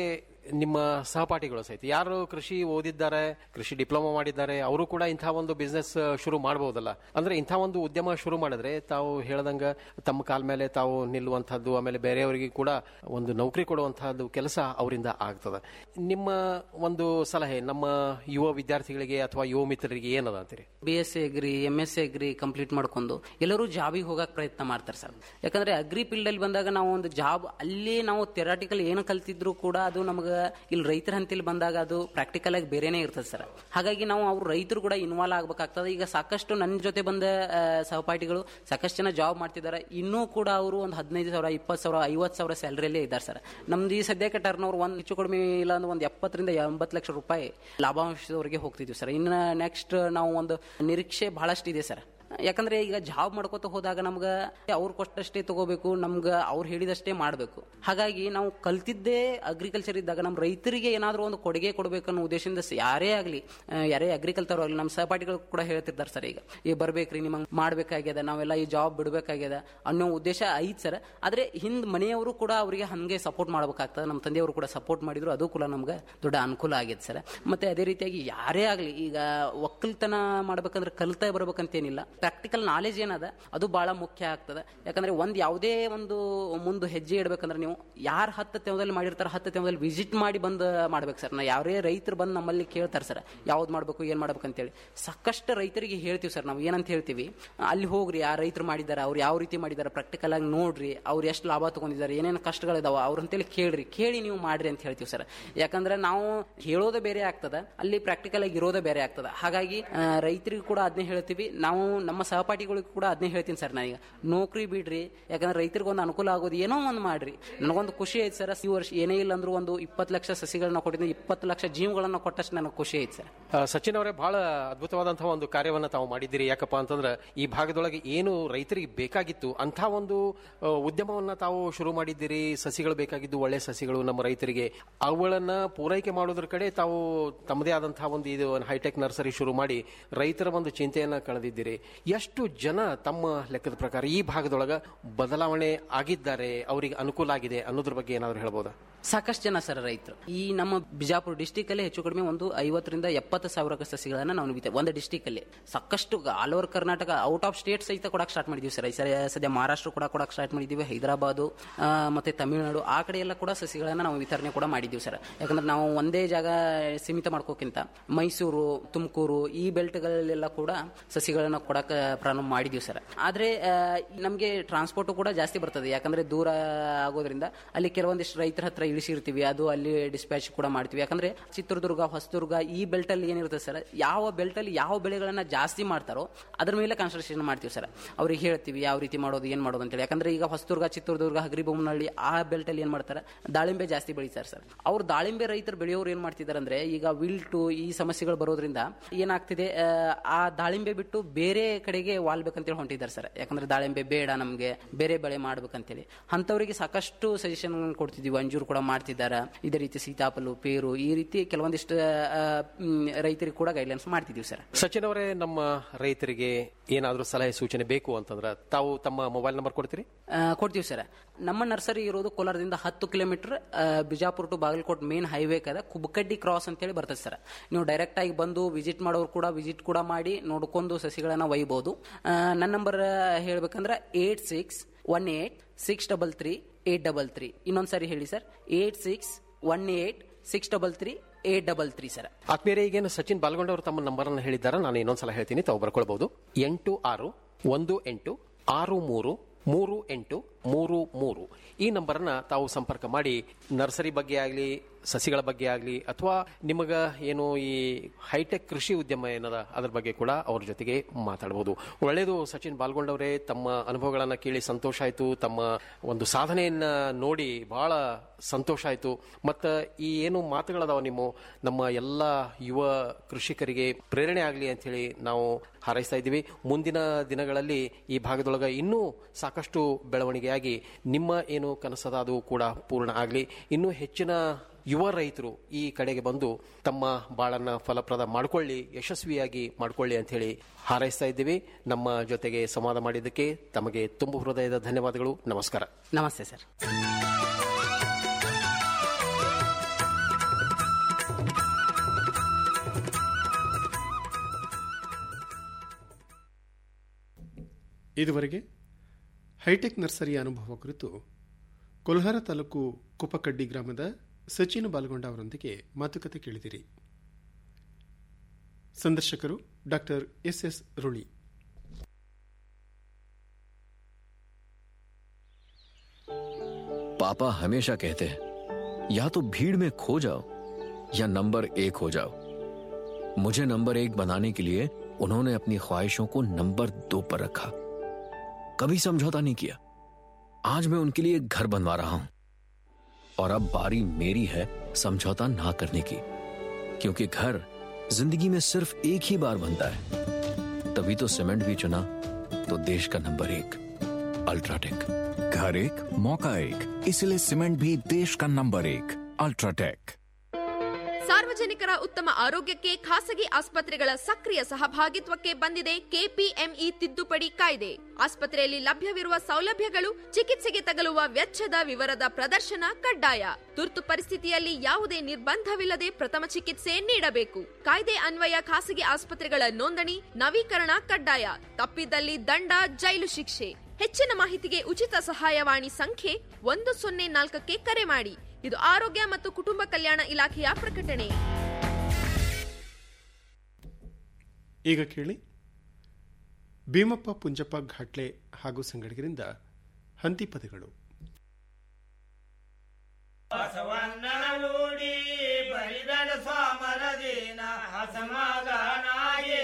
ನಿಮ್ಮ ಸಹಪಾಠಿಗಳು ಸಹಿತ ಯಾರು ಕೃಷಿ ಓದಿದ್ದಾರೆ ಕೃಷಿ ಡಿಪ್ಲೊಮಾ ಮಾಡಿದ್ದಾರೆ ಅವರು ಕೂಡ ಇಂಥ ಒಂದು ಬಿಸ್ನೆಸ್ ಶುರು ಮಾಡಬಹುದಲ್ಲ ಅಂದ್ರೆ ಇಂಥ ಒಂದು ಉದ್ಯಮ ಶುರು ಮಾಡಿದ್ರೆ ತಾವು ಹೇಳ್ದಂಗ ತಮ್ಮ ಕಾಲ ಮೇಲೆ ತಾವು ನಿಲ್ಲುವಂತಹದ್ದು ಆಮೇಲೆ ಬೇರೆಯವರಿಗೆ ಕೂಡ ಒಂದು ನೌಕರಿ ಕೊಡುವಂತಹದ್ದು ಕೆಲಸ ಅವರಿಂದ ಆಗ್ತದೆ ನಿಮ್ಮ ಒಂದು ಸಲಹೆ ನಮ್ಮ ಯುವ ವಿದ್ಯಾರ್ಥಿಗಳಿಗೆ ಅಥವಾ ಯುವ ಮಿತ್ರರಿಗೆ ಏನದ ಅಂತೀರಿ B S C agri M S C agri complete ಮಾಡ್ಕೊಂಡು ಎಲ್ಲರೂ ಜಾಬಿಗೆ ಹೋಗಕ್ ಪ್ರಯತ್ನ ಮಾಡ್ತಾರೆ ಸರ್ ಯಾಕಂದ್ರೆ ಅಗ್ರಿ ಫೀಲ್ಡ್ ಅಲ್ಲಿ ಬಂದಾಗ ನಾವು ಒಂದು ಜಾಬ್ ಅಲ್ಲಿ ನಾವು ಥೆರಾಟಿಕಲ್ ಏನು ಕಲ್ತಿದ್ರು ಕೂಡ ಅದು ನಮಗೆ ಇಲ್ಲಿ ರೈತರ ಹಂತಲ್ಲಿ ಬಂದಾಗ ಅದು ಪ್ರಾಕ್ಟಿಕಲ್ ಆಗಿ ಬೇರೆನೇ ಇರ್ತದೆ ಸರ್ ಹಾಗಾಗಿ ನಾವು ಅವ್ರು ರೈತರು ಕೂಡ ಇನ್ವಾಲ್ವ್ ಆಗ್ಬೇಕಾಗ್ತದೆ ಈಗ ಸಾಕಷ್ಟು ನನ್ನ ಜೊತೆ ಬಂದ ಆ, ಸಹಪಾಠಿಗಳು ಸಾಕಷ್ಟು ಜನ ಜಾಬ್ ಮಾಡ್ತಿದ್ದಾರೆ ಇನ್ನೂ ಕೂಡ ಅವರು ಒಂದು ಹದಿನೈದು ಸಾವಿರ ಇಪ್ಪತ್ತು ಸಾವಿರ ಐವತ್ತು ಸಾವಿರ ಸ್ಯಾಲರಿಯಲ್ಲೇ ಇದ್ದಾರೆ ಸರ್ ನಮ್ದು ಈ ಸದ್ಯಕ್ಕೆ ಟರ್ನ್ ಓವರ್ ಒಂದು ಹೆಚ್ಚು ಕಡಿಮೆ ಇಲ್ಲ ಅಂದ್ರೆ ಒಂದು ಎಪ್ಪತ್ತರಿಂದ ಎಂಬತ್ತು ಲಕ್ಷ ರೂಪಾಯಿ ಲಾಭಾಂಶದವರೆಗೆ ಹೋಗ್ತಿದ್ವಿ ಸರ್ ಇನ್ನು ನೆಕ್ಸ್ಟ್ ನಾವು ಒಂದು ನಿರೀಕ್ಷೆ ಬಹಳಷ್ಟು ಇದೆ ಸರ್ ಯಾಕಂದ್ರೆ ಈಗ ಜಾಬ್ ಮಾಡ್ಕೋತ ಹೋದಾಗ ನಮ್ಗೆ ಅವ್ರು ಕೊಟ್ಟಷ್ಟೇ ತಗೋಬೇಕು ನಮ್ಗೆ ಅವ್ರು ಹೇಳಿದಷ್ಟೇ ಮಾಡಬೇಕು ಹಾಗಾಗಿ ನಾವು ಕಲ್ತಿದ್ದೇ ಅಗ್ರಿಕಲ್ಚರ್ ಇದ್ದಾಗ ನಮ್ಮ ರೈತರಿಗೆ ಏನಾದರೂ ಒಂದು ಕೊಡುಗೆ ಕೊಡಬೇಕನ್ನೋ ಉದ್ದೇಶದಿಂದ ಸ- ಯಾರೇ ಆಗಲಿ ಯಾರೇ ಅಗ್ರಿಕಲ್ಚರ್ ಆಗಲಿ ನಮ್ಮ ಸಹಪಾಠಿಗಳು ಕೂಡ ಹೇಳ್ತಿರ್ತಾರೆ ಸರ್ ಈಗ ಈ ಬರ್ಬೇಕ್ರಿ ನಿಮಗೆ ಮಾಡ್ಬೇಕಾಗ್ಯದ ನಾವೆಲ್ಲ ಈ ಜಾಬ್ ಬಿಡಬೇಕಾಗ್ಯದ ಅನ್ನೋ ಉದ್ದೇಶ ಐತ್ ಸರ್ ಆದ್ರೆ ಹಿಂದ್ ಮನೆಯವರು ಕೂಡ ಅವರಿಗೆ ಹಂಗೆ ಸಪೋರ್ಟ್ ಮಾಡ್ಬೇಕಾಗ್ತದೆ ನಮ್ಮ ತಂದೆಯವರು ಕೂಡ ಸಪೋರ್ಟ್ ಮಾಡಿದ್ರು ಅದು ಕೂಡ ನಮ್ಗೆ ದೊಡ್ಡ ಅನುಕೂಲ ಆಗೈತೆ ಸರ್ ಮತ್ತೆ ಅದೇ ರೀತಿಯಾಗಿ ಯಾರೇ ಆಗಲಿ ಈಗ ಒಕ್ಕಲ್ತನ ಮಾಡ್ಬೇಕಂದ್ರೆ ಕಲ್ತಾ ಬರ್ಬೇಕಂತೇನಿಲ್ಲ ಪ್ರಾಕ್ಟಿಕಲ್ ನಾಲೆಜ್ ಏನದ ಅದು ಬಹಳ ಮುಖ್ಯ ಆಗ್ತದೆ ಯಾಕಂದ್ರೆ ಒಂದ್ ಯಾವುದೇ ಒಂದು ಮುಂದೆ ಹೆಜ್ಜೆ ಇಡ್ಬೇಕಂದ್ರೆ ನೀವು ಯಾರು ಹತ್ತು ತೆವದಲ್ಲಿ ಮಾಡಿರ್ತಾರೆ ಹತ್ತು ತೆವದಲ್ಲಿ ವಿಸಿಟ್ ಮಾಡಿ ಬಂದು ಮಾಡ್ಬೇಕು ಸರ್ ನಾ ಯಾರೇ ರೈತರು ಬಂದು ನಮ್ಮಲ್ಲಿ ಕೇಳ್ತಾರೆ ಸರ್ ಯಾವ್ದು ಮಾಡ್ಬೇಕು ಏನ್ ಮಾಡ್ಬೇಕು ಅಂತೇಳಿ ಸಾಕಷ್ಟು ರೈತರಿಗೆ ಹೇಳ್ತೀವಿ ಸರ್ ನಾವು ಏನಂತ ಹೇಳ್ತೀವಿ ಅಲ್ಲಿ ಹೋಗ್ರಿ ಆ ರೈತರು ಮಾಡಿದ್ದಾರೆ ಅವ್ರು ಯಾವ ರೀತಿ ಮಾಡಿದ್ದಾರೆ ಪ್ರಾಕ್ಟಿಕಲ್ ಆಗಿ ನೋಡ್ರಿ ಅವ್ರು ಎಷ್ಟು ಲಾಭ ತಗೊಂಡಿದ್ದಾರೆ ಏನೇನು ಕಷ್ಟಗಳಿದಾವ ಅವ್ರ ಅಂತೇಳಿ ಕೇಳ್ರಿ ಕೇಳಿ ನೀವು ಮಾಡ್ರಿ ಅಂತ ಹೇಳ್ತೀವಿ ಸರ್ ಯಾಕಂದ್ರೆ ನಾವು ಹೇಳೋದೇ ಬೇರೆ ಆಗ್ತದ ಅಲ್ಲಿ ಪ್ರಾಕ್ಟಿಕಲ್ ಆಗಿ ಇರೋದೇ ಬೇರೆ ಆಗ್ತದ ಹಾಗಾಗಿ ಆ, ರೈತರಿಗೂ ಕೂಡ ಅದನ್ನೇ ಹೇಳ್ತೀವಿ ನಾವು ನಮ್ಮ ಸಹಪಾಠಿಗಳಿಗೂ ಕೂಡ ಅದನ್ನೇ ಹೇಳ್ತೀನಿ ಸರ್ ನಾನೀಗ ನೌಕರಿ ಬಿಡ್ರಿ ಯಾಕಂದ್ರೆ ರೈತರಿಗೆ ಒಂದು ಅನುಕೂಲ ಆಗೋದು ಏನೋ ಒಂದು ಮಾಡ್ರಿ ನನಗೊಂದು ಖುಷಿ ಐತೆ ಸರ್ ಈ ವರ್ಷ ಏನೇ ಇಲ್ಲ ಅಂದ್ರೂ ಒಂದು ಇಪ್ಪತ್ತು ಲಕ್ಷ ಸಸಿಗಳನ್ನ ಕೊಟ್ಟಿದ್ದೀನಿ ಇಪ್ಪತ್ತು ಲಕ್ಷ ಜೀವಗಳನ್ನ ಕೊಟ್ಟಷ್ಟು ನನಗೆ ಖುಷಿ ಐತೆ ಸರ್ ಆ, ಸಚಿನ್ ಅವರೇ ಬಹಳ ಅದ್ಭುತವಾದಂತಹ ಒಂದು ಕಾರ್ಯವನ್ನ ತಾವು ಮಾಡಿದ್ದೀರಿ ಯಾಕಪ್ಪ ಅಂತಂದ್ರೆ ಈ ಭಾಗದೊಳಗೆ ಏನು ರೈತರಿಗೆ ಬೇಕಾಗಿತ್ತು ಅಂತ ಒಂದು ಆ, ಉದ್ಯಮವನ್ನ ತಾವು ಶುರು ಮಾಡಿದ್ದೀರಿ ಸಸಿಗಳು ಬೇಕಾಗಿದ್ದು ಒಳ್ಳೆ ಸಸಿಗಳು ನಮ್ಮ ರೈತರಿಗೆ ಅವುಗಳನ್ನ ಪೂರೈಕೆ ಮಾಡೋದ್ರ ಕಡೆ ತಾವು ತಮ್ಮದೇ ಆದಂತಹ ಒಂದು ಇದು ಹೈಟೆಕ್ ನರ್ಸರಿ ಶುರು ಮಾಡಿ ರೈತರ ಒಂದು ಚಿಂತೆಯನ್ನ ಕಳೆದಿದ್ದೀರಿ ಎಷ್ಟು ಜನ ತಮ್ಮ ಲೆಕ್ಕದ ಪ್ರಕಾರ ಈ ಭಾಗದೊಳಗ ಬದಲಾವಣೆ ಆಗಿದ್ದಾರೆ ಅವರಿಗೆ ಅನುಕೂಲ ಆಗಿದೆ ಅನ್ನೋದ್ರ ಬಗ್ಗೆ ಏನಾದ್ರು ಹೇಳ್ಬೋದಾ ಸಾಕಷ್ಟು ಜನ ಸರ್ ರೈತರು ಈ ನಮ್ಮ ಬಿಜಾಪುರ ಡಿಸ್ಟಿಕ್ ಅಲ್ಲಿ ಹೆಚ್ಚು ಕಡಿಮೆ ಒಂದು ಐವತ್ತರಿಂದ ಎಪ್ಪತ್ತು ಸಾವಿರ ಸಸಿಗಳನ್ನ ನಾವು ನುಗ್ಗಿದ್ದೇವೆ ಒಂದು ಡಿಸ್ಟಿಕ್ ಅಲ್ಲಿ ಸಾಕಷ್ಟು all over Karnataka out of state ಸಹಿತ ಕೊಡಕ್ಕೆ ಸ್ಟಾರ್ಟ್ ಮಾಡಿದೀವಿ ಸರ್ ಈ ಸರಿ ಸದ್ಯ ಮಹಾರಾಷ್ಟ್ರ ಕೂಡ ಕೊಡಕ್ಕೆ ಸ್ಟಾರ್ಟ್ ಮಾಡಿದೀವಿ ಹೈದರಾಬಾದು ಆ, ಮತ್ತೆ ತಮಿಳುನಾಡು ಆ ಕಡೆ ಎಲ್ಲ ಕೂಡ ಸಸಿಗಳನ್ನ ನಾವು ವಿತರಣೆ ಕೂಡ ಮಾಡಿದೀವಿ ಸರ್ ಯಾಕಂದ್ರೆ ನಾವು ಒಂದೇ ಜಾಗ ಸೀಮಿತ ಮಾಡ್ಕೋಕ್ಕಿಂತ ಮೈಸೂರು ತುಮಕೂರು ಈ ಬೆಲ್ಟ್ಗಳಲ್ಲೆಲ್ಲ ಕೂಡ ಸಸಿಗಳನ್ನ ಕೊಡಕ್ಕೆ ಪ್ರಾರಂಭ ಮಾಡಿದೀವಿ ಸರ್ ಆದ್ರೆ ಆ, ನಮ್ಗೆ ಟ್ರಾನ್ಸ್ಪೋರ್ಟ್ ಕೂಡ ಜಾಸ್ತಿ ಬರ್ತದೆ ಯಾಕಂದ್ರೆ ದೂರ ಆಗೋದ್ರಿಂದ ಅಲ್ಲಿ ಕೆಲವೊಂದಿಷ್ಟು ರೈತರ ಹತ್ರ ಇಳಿಸಿರ್ತೀವಿ ಅದು ಅಲ್ಲಿ ಡಿಸ್ಪ್ಯಾಚ್ ಕೂಡ ಮಾಡ್ತೀವಿ ಯಾಕಂದ್ರೆ ಚಿತ್ರದುರ್ಗ ಹೊಸದುರ್ಗ ಈ ಬೆಲ್ಟ್ ಅಲ್ಲಿ ಏನಿರುತ್ತೆ ಸರ್ ಯಾವ ಬೆಲ್ಟ್ ಅಲ್ಲಿ ಯಾವ ಬೆಳೆಗಳನ್ನ ಜಾಸ್ತಿ ಮಾಡ್ತಾರೋ ಅದ್ರ ಮೇಲೆ ಕಾನ್ಸಂಟ್ರೇಷನ್ ಮಾಡ್ತೀವಿ ಸರ್ ಅವ್ರಿಗೆ ಹೇಳ್ತೀವಿ ಯಾವ ರೀತಿ ಮಾಡೋದು ಏನ್ ಮಾಡೋದು ಅಂತೇಳಿ ಯಾಕಂದ್ರೆ ಈಗ ಹೊಸದುರ್ಗ ಚಿತ್ರದುರ್ಗ ಹಗರಿಬೊಮ್ಮನಹಳ್ಳಿ ಆ ಬೆಲ್ಟ್ ಅಲ್ಲಿ ಏನ್ ಮಾಡ್ತಾರೆ ದಾಳಿಂಬೆ ಜಾಸ್ತಿ ಬೆಳೀತಾರೆ ಸರ್ ಅವ್ರು ದಾಳಿಂಬೆ ರೈತರು ಬೆಳೆಯೋರು ಏನ್ ಮಾಡ್ತಿದ್ದಾರೆ ಅಂದ್ರೆ ಈಗ ವಿಲ್ಟು ಈ ಸಮಸ್ಯೆಗಳು ಬರೋದ್ರಿಂದ ಏನಾಗ್ತಿದೆ ಆ, ಆ ದಾಳಿಂಬೆ ಬಿಟ್ಟು ಬೇರೆ ಕಡೆಗೆ ವಾಲ್ಬೇಕಂತೇಳಿ ಹೊಂಟಿದ್ದಾರೆ ಸರ್ ಯಾಕಂದ್ರೆ ದಾಳಿಂಬೆ ಬೇಡ ನಮಗೆ ಬೇರೆ ಬೆಳೆ ಮಾಡ್ಬೇಕಂತೇಳಿ ಅಂತವರಿಗೆ ಸಾಕಷ್ಟು ಸಜೆಷನ್ ಕೊಡ್ತಿದೀವಿ ಅಂಜೂರು ಕೂಡ ಮಾಡ್ತಿದ್ದಾರೆ ಇದೇ ರೀತಿ ಸೀತಾಫಲು ಪೇರು ಈ ರೀತಿ ಕೆಲವೊಂದಿಷ್ಟು ಆ, ಮ್, ರೈತರಿಗೆ ಕೂಡ ಗೈಡ್ಲೈನ್ಸ್ ಮಾಡ್ತಿದೀವಿ ಸರ್ ಸಚಿನ್ ಅವರೇ ನಮ್ಮ ರೈತರಿಗೆ ಏನಾದರೂ ಸಲಹೆ ಸೂಚನೆ ಬೇಕು ಅಂತಂದ್ರೆ ತಾವು ತಮ್ಮ ಮೊಬೈಲ್ ನಂಬರ್ ಕೊಡ್ತೀರಿ ಆ, ಕೊಡ್ತೀವಿ ಸರ್ ನಮ್ಮ ನರ್ಸರಿ ಇರೋದು ಕೋಲಾರದಿಂದ ಹತ್ತು kilometre Bijapur to Bagalkot main highway ಕದ ಕುಬಕಡ್ಡಿ ಕ್ರಾಸ್ ಅಂತೇಳಿ ಬರ್ತದೆ ಸರ್ ನೀವು ಡೈರೆಕ್ಟ್ ಆಗಿ ಬಂದು ವಿಸಿಟ್ ಮಾಡೋರು ಕೂಡ ವಿಸಿಟ್ ಕೂಡ ಮಾಡಿ ನೋಡ್ಕೊಂಡು ಸಸಿಗಳನ್ನ ಒಯ್ಬೋದು ಆ, ನನ್ನ ನಂಬರ್ ಹೇಳ್ಬೇಕಂದ್ರೆ eight six one eight six double three eight double three ಇನ್ನೊಂದ್ಸರಿ ಹೇಳಿ sir eight six one eight six double three eight double three sir ಆತ್ಮೀಯರೇ ಈಗೇನು ಸಚಿನ್ ಬಾಲ್ಗೊಂಡವರು ತಮ್ಮ ನಂಬರ್ ಅನ್ನು ಹೇಳಿದ್ದಾರೆ ನಾನು ಇನ್ನೊಂದ್ಸಲ ಹೇಳ್ತೀನಿ ತಾವು ಬರ್ಕೊಳ್ಬಹುದು ಎಂಟು ಆರು ಒಂದು ಎಂಟು ಆರು ಮೂರು ಮೂರು ಎಂಟು ಮೂರು ಮೂರು ಈ ನಂಬರ್ನ ತಾವು ಸಂಪರ್ಕ ಮಾಡಿ ನರ್ಸರಿ ಬಗ್ಗೆ ಆಗಲಿ ಸಸಿಗಳ ಬಗ್ಗೆ ಆಗಲಿ ಅಥವಾ ನಿಮಗ ಏನು ಈ ಹೈಟೆಕ್ ಕೃಷಿ ಉದ್ಯಮ ಏನದ ಅದ್ರ ಬಗ್ಗೆ ಕೂಡ ಅವ್ರ ಜೊತೆಗೆ ಮಾತಾಡಬಹುದು ಒಳ್ಳೆಯದು ಸಚಿನ್ ಬಾಲ್ಗೊಂಡವರೇ ತಮ್ಮ ಅನುಭವಗಳನ್ನ ಕೇಳಿ ಸಂತೋಷ ಆಯಿತು ತಮ್ಮ ಒಂದು ಸಾಧನೆಯನ್ನ ನೋಡಿ ಬಹಳ ಸಂತೋಷ ಆಯಿತು ಮತ್ತು ಈ ಏನು ಮಾತುಗಳದಾವ ನಿಮ್ಮ ನಮ್ಮ ಎಲ್ಲ ಯುವ ಕೃಷಿಕರಿಗೆ ಪ್ರೇರಣೆ ಆಗಲಿ ಅಂತ ಹೇಳಿ ನಾವು ಹಾರೈಸ್ತಾ ಇದ್ದೀವಿ ಮುಂದಿನ ದಿನಗಳಲ್ಲಿ ಈ ಭಾಗದೊಳಗೆ ಇನ್ನೂ ಸಾಕಷ್ಟು ಬೆಳವಣಿಗೆಯಾಗಿ ನಿಮ್ಮ ಏನು ಕನಸದ ಅದು ಕೂಡ ಪೂರ್ಣ ಆಗಲಿ ಇನ್ನೂ ಹೆಚ್ಚಿನ ಯುವ ರೈತರು ಈ ಕಡೆಗೆ ಬಂದು ತಮ್ಮ ಬಾಳನ್ನ ಫಲಪ್ರದ ಮಾಡಿಕೊಳ್ಳಿ ಯಶಸ್ವಿಯಾಗಿ ಮಾಡಿಕೊಳ್ಳಿ ಅಂತ ಹೇಳಿ ಹಾರೈಸ್ತಾ ಇದ್ದೀವಿ ನಮ್ಮ ಜೊತೆಗೆ ಸಂವಾದ ಮಾಡಿದ್ದಕ್ಕೆ ತಮಗೆ ತುಂಬು ಹೃದಯದ ಧನ್ಯವಾದಗಳು ನಮಸ್ಕಾರ ನಮಸ್ತೆ ಸರ್ ಇದುವರೆಗೆ ಹೈಟೆಕ್ ನರ್ಸರಿಯ ಅನುಭವ ಕುರಿತು ಕೊಲ್ಹಾರ ತಾಲೂಕು ಕುಪ್ಪಕಡ್ಡಿ ಗ್ರಾಮದ ಸಚಿನ್ ಬಾಲ್ಗೊಂಡ ಅವರೊಂದಿಗೆ ಮಾತುಕತೆ ಕೇಳಿದಿರಿ ಸಂದರ್ಶಕರು ಡಾಕ್ಟರ್ ಎಸ್ ಎಸ್ ರುಳಿ पापा हमेशा कहते हैं या तो भीड़ में खो जाओ या नंबर एक हो जाओ मुझे नंबर एक बनाने के लिए उन्होंने अपनी ख्वाहिशों को नंबर दो पर रखा कभी समझौता नहीं किया आज मैं उनके लिए एक घर बनवा रहा हूं और अब बारी मेरी है समझौता ना करने की क्योंकि घर जिंदगी में सिर्फ एक ही बार बनता है तभी तो सीमेंट भी चुना तो देश का नंबर एक अल्ट्राटेक घर एक मौका एक इसलिए सीमेंट भी देश का नंबर एक अल्ट्राटेक ಸಾರ್ವಜನಿಕರ ಉತ್ತಮ ಆರೋಗ್ಯಕ್ಕೆ ಖಾಸಗಿ ಆಸ್ಪತ್ರೆಗಳ ಸಕ್ರಿಯ ಸಹಭಾಗಿತ್ವಕ್ಕೆ ಬಂದಿದೆ ಕೆಪಿಎಂಇ ತಿದ್ದುಪಡಿ ಕಾಯ್ದೆ ಆಸ್ಪತ್ರೆಯಲ್ಲಿ ಲಭ್ಯವಿರುವ ಸೌಲಭ್ಯಗಳು ಚಿಕಿತ್ಸೆಗೆ ತಗಲುವ ವೆಚ್ಚದ ವಿವರದ ಪ್ರದರ್ಶನ ಕಡ್ಡಾಯ ತುರ್ತು ಪರಿಸ್ಥಿತಿಯಲ್ಲಿ ಯಾವುದೇ ನಿರ್ಬಂಧವಿಲ್ಲದೆ ಪ್ರಥಮ ಚಿಕಿತ್ಸೆ ನೀಡಬೇಕು ಕಾಯ್ದೆ ಅನ್ವಯ ಖಾಸಗಿ ಆಸ್ಪತ್ರೆಗಳ ನೋಂದಣಿ ನವೀಕರಣ ಕಡ್ಡಾಯ ತಪ್ಪಿದಲ್ಲಿ ದಂಡ ಜೈಲು ಶಿಕ್ಷೆ ಹೆಚ್ಚಿನ ಮಾಹಿತಿಗೆ ಉಚಿತ ಸಹಾಯವಾಣಿ ಸಂಖ್ಯೆ ಒಂದು ಸೊನ್ನೆ ನಾಲ್ಕಕ್ಕೆ ಕರೆ ಮಾಡಿ ಇದು ಆರೋಗ್ಯ ಮತ್ತು ಕುಟುಂಬ ಕಲ್ಯಾಣ ಇಲಾಖೆಯ ಪ್ರಕಟಣೆ ಈಗ ಕೇಳಿ ಭೀಮಪ್ಪ ಪುಂಜಪ್ಪ ಘಾಟ್ಲೆ ಹಾಗೂ ಸಂಗಡಿಗರಿಂದ ಹಂತಿಪದಗಳು ಬಸವಣ್ಣನೂಡಿ ಬರಿದಡ ಸ್ವಾಮರದೀನ ಹಸಮಗನಾಯೇ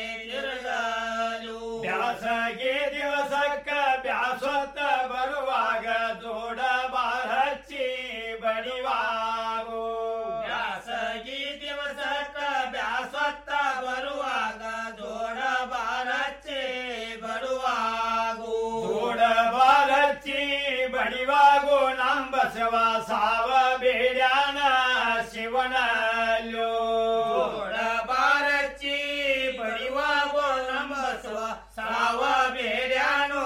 ತಿರುಗಲು ಬ್ಯಾಸಗೆ ದಿವಸಕ್ಕ ಬ್ಯಾಸೊತ್ತ ಬರುವಾಗ ದೊಡ ಬಾರಚ್ಚಿ ಬಡಿವಾಗು ಬ್ಯಾಸಗಿ ದಿವಸಕ್ಕ ಬ್ಯಾಸೊತ್ತ ಬರುವಾಗ ದೊಡ ಬಾರಚ್ಚಿ ಬರುವಾಗು ದೊಡ ಬಾರಚ್ಚಿ ಬಡಿವಾಗು ನಮ್ಮ ಬಸವ ಸಾವ ಬೇಡ್ಯಾನ ಶಿವನಲ್ಲೋ ದೊಡ ಬಾರಚ್ಚಿ ಬಡಿವಾಗು ನಮ್ಮ ಬಸವ ಸಾವ ಬೇಡ್ಯಾನೋ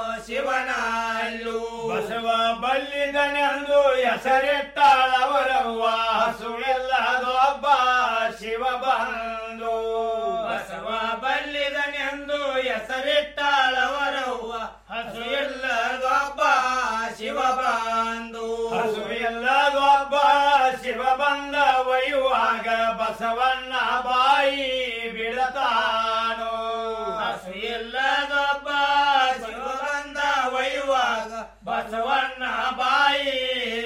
ಶಿವನಲ್ಲೋ ಬಸವ ಬಲ್ಲಿದನೆಂದು ಹೆಸರಿಟ್ಟಾಳವರವ್ವ ಸುಳೆಲ್ಲದೊಬ್ಬ ಶಿವ ಬಂದು ಬಸವ ಬಲ್ಲಿದನೆಂದು ಹೆಸರಿಟ್ಟಾಳವರವ್ವ ಹಸು ಇಲ್ಲದೊಬ್ಬ ಶಿವ ಬಂದು ಹಸು ಇಲ್ಲದೊಬ್ಬ ಶಿವ ಬಂದ ಒಯ್ಯುವಾಗ ಬಸವಣ್ಣ ಬಾಯಿ ಬಿಡತಾನೋ ಹಸು ಇಲ್ಲದೊಬ್ಬ ಶಿವ ಬಂದ ಒಯ್ಯುವಾಗ ಬಸವಣ್ಣ ಬಾಯಿ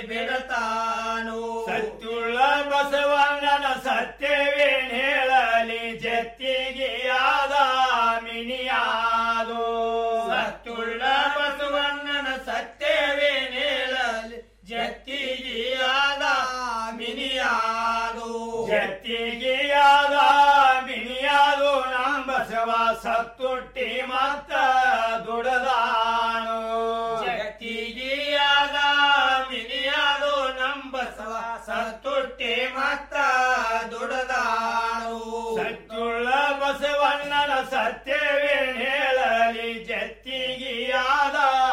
ಬಿಡತಾನು ಸತ್ಯುಳ್ಳ ಬಸವಣ್ಣನ ಸತ್ಯವೇನ್ ಹೇಳಲಿ ಜತ್ತಿಗೆ ಆದ ಮಿನಿಯಾದು ಸತ್ಯುಳ್ಳ ಬಸವಣ್ಣನ ಸತ್ಯವೇನ್ ಹೇಳಲಿ ಜತ್ತಿಗೆ ಆದ ಮಿನಿಯಾದು ಜತ್ತಿಗೆ ಆದ ಮಿನಿಯಾದು ನಮ್ಮ ಬಸವ ಸತ್ತುಟ್ಟಿ ಮತ್ತ ದುಡದಾನು ಜಗತ್ತಿಗಿಯಾದ ಮಿನಿಯಾದು ನಮ್ಮ ಬಸವ ಸತ್ತುಟ್ಟಿ ಮತ್ತ ದುಡದಾನು ಸತ್ತುಳ್ಳ ಬಸವಣ್ಣನ ಸತ್ಯವೇನ್ ಹೇಳಲಿ ಜತ್ತಿಗಿಯಾದ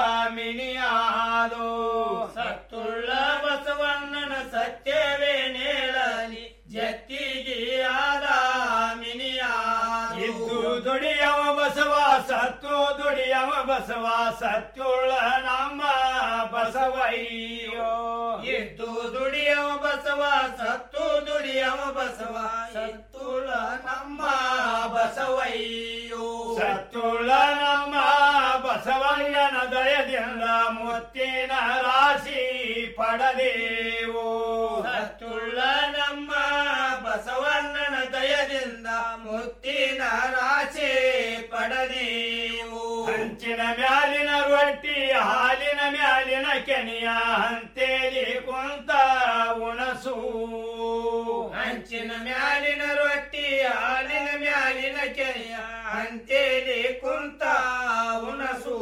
ಮಿನಿಯಾದು ಸತ್ತುಳ್ಳ ಬಸವಣ್ಣನ ಸತ್ಯವೇನ್ ಹೇಳಲಿ ಜತ್ತಿಗಿಯಾದ ಮಿನಿಯಾದು ಇದ್ದು ದುಡಿಯವ ಬಸವ ಸತ್ತು ದುಡಿಯವ ಬಸವ ಸತ್ತುಳ್ಳ ನಮ್ಮ ಬಸವಯ್ಯೋ ಇದ್ದು ದುಡಿಯವ ಬಸವ ಸತ್ತು ದುಡಿಯವ ಬಸವ ಸತ್ತುಳ ನಮ್ಮ ಬಸವಯ್ಯೋ ಸತ್ತುಳ ನಮ್ಮ ಬಸವಣ್ಣನ ದಯದಿಂದ ಮುತ್ತಿನ ರಾಶಿ ಪಡದೇವು ಸತ್ತುಳ್ಳ ನಮ್ಮ ಬಸವಣ್ಣನ ದಯದಿಂದ ಮುತ್ತಿನ ರಾಶಿ ಪಡದೇವು ಹಂಚಿನ ಮ್ಯಾಲಿನ ರೊಟ್ಟಿ ಹಾಲಿನ ಮ್ಯಾಲಿನ ಕೆನೆಯ ಹಂತೇಲಿ ಕುಂತ ಉಣಸು ಹಂಚಿನ ಮ್ಯಾಲಿನ ರೊಟ್ಟಿ ಹಾಲಿನ ಮ್ಯಾಲಿನ ಕೆನೆಯ ಹಂತೇಲಿ ಕುಂತ ಉಣಸು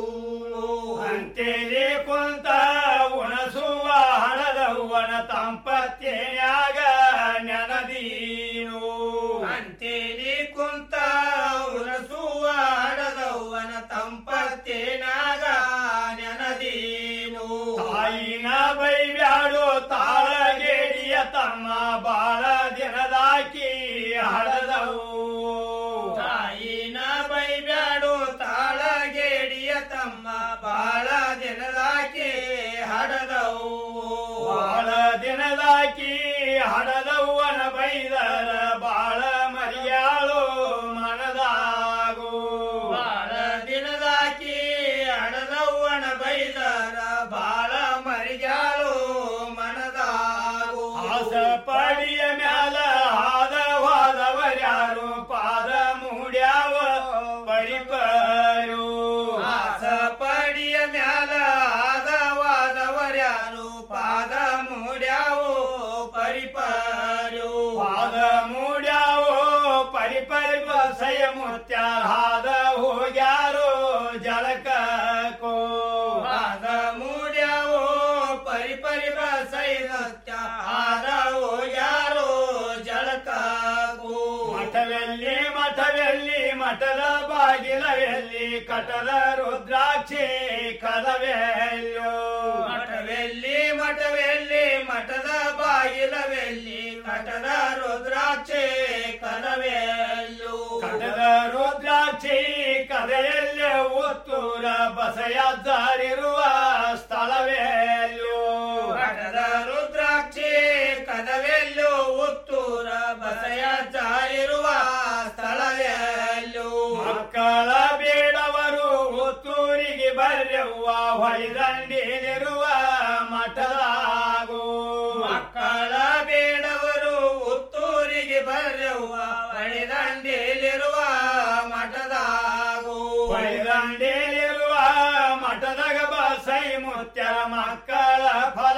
ಹಂತೇಲಿ ಕುಂತ ಉಣಸುವ ಹಣದವ್ವನ ತಂಪತ್ತೇನ್ಯಾಗ ನೆನದೀನು ಅಂತೇಲಿ ಕುಂತ ಉಣಸುವ ಹಣದವ್ವನ ತಂಪತ್ತೇನಾಗ ನೆನದೀನು ತಾಯಿನ ಬೈಬ್ಯಾಡು ತಾಳಗೇಡಿಯ ತಮ್ಮ ಬಾಳ ದಿನದಾಕಿ ಹಡದವು ತಾಯಿನ ಬೈಬ್ಯಾಡು ತಾಳಗೇಡಿಯ ತಮ್ಮ ಬಾಳ ದಿನದಾಕಿ ಹಡದವು ಬಾಳ ದಿನದಾಕಿ ಹಡದವ್ವನ ಬೈದರ ಬಾಳ ಮರಿಯಾಳು ಮನದಾಗು ಬಾಳ ದಿನದಾಕಿ ಹಡದವ್ವನ ಬೈದರ ಬಾಳ ಮರಿಯಾಳು ಮನದಾಗು ಆಸ ಪಡಿಯ ಮ್ಯಾಲ ಹಾದ ಹೋದವರ್ಯಾರು ಪಾದ ಮೂಡ್ಯಾವ ಪರಿಪರು ಆಸ ಪಡಿಯ ಮ್ಯಾಲ ಆದವಾದವರ್ಯಾರು ಪರಿ ಪರಿ ಬಸೈ ಮುತ್ಯ ಹಾರವು ಯಾರೋ ಜಳಕಾಗು ಮಠವೆಲ್ಲಿ ಮಠವೆಲ್ಲಿ ಮಠದ ಬಾಗಿಲವೆಲ್ಲಿ ಕಟದ ರುದ್ರಾಕ್ಷಿ ಕದವೆಲ್ಲೋ ಮಠವೆಲ್ಲಿ ಮಠವೆಲ್ಲಿ ಮಠದ ಬಾಗಿಲವೆಲ್ಲಿ ಕಟದ ರುದ್ರಾಕ್ಷಿ ಕದವೆಲ್ಲೋ ಕಟದ ರುದ್ರಾಕ್ಷಿ ಕದೆಯಲ್ಲಿ ಉತ್ತೂರ ಬಸೆಯದ್ದಾರಿರುವ ಸ್ಥಳವೆಲ್ಲೋ ಕಟದ ರುದ್ರಾಕ್ಷಿ ಕದವೆಲ್ಲೋ ಉತ್ತೂರ ಬಸೆಯದ್ದಾರಿರುವ ಸ್ಥಳವೆಲ್ಲೋ ಮಕ್ಕಳ ಬೇಡವರು ಉತ್ತೂರಿಗೆ ಬರ್ಯವ್ವ ಹೊಳಿದಂಡಿಲಿರುವ ಮಠದಾಗು ಮಕ್ಕಳ ಬೇಡವರು ಉತ್ತೂರಿಗೆ ಬರ್ಯವ್ವ ಹೊಳಿದಂಡಿಲಿರುವ ಮಠದಾಗು ಹೊಳಿದಂಡಿಲಿರುವ ಮಠದಾಗ ಬಸೈ ಮುತ್ಯರ ಮಕ್ಕಳ ಫಲ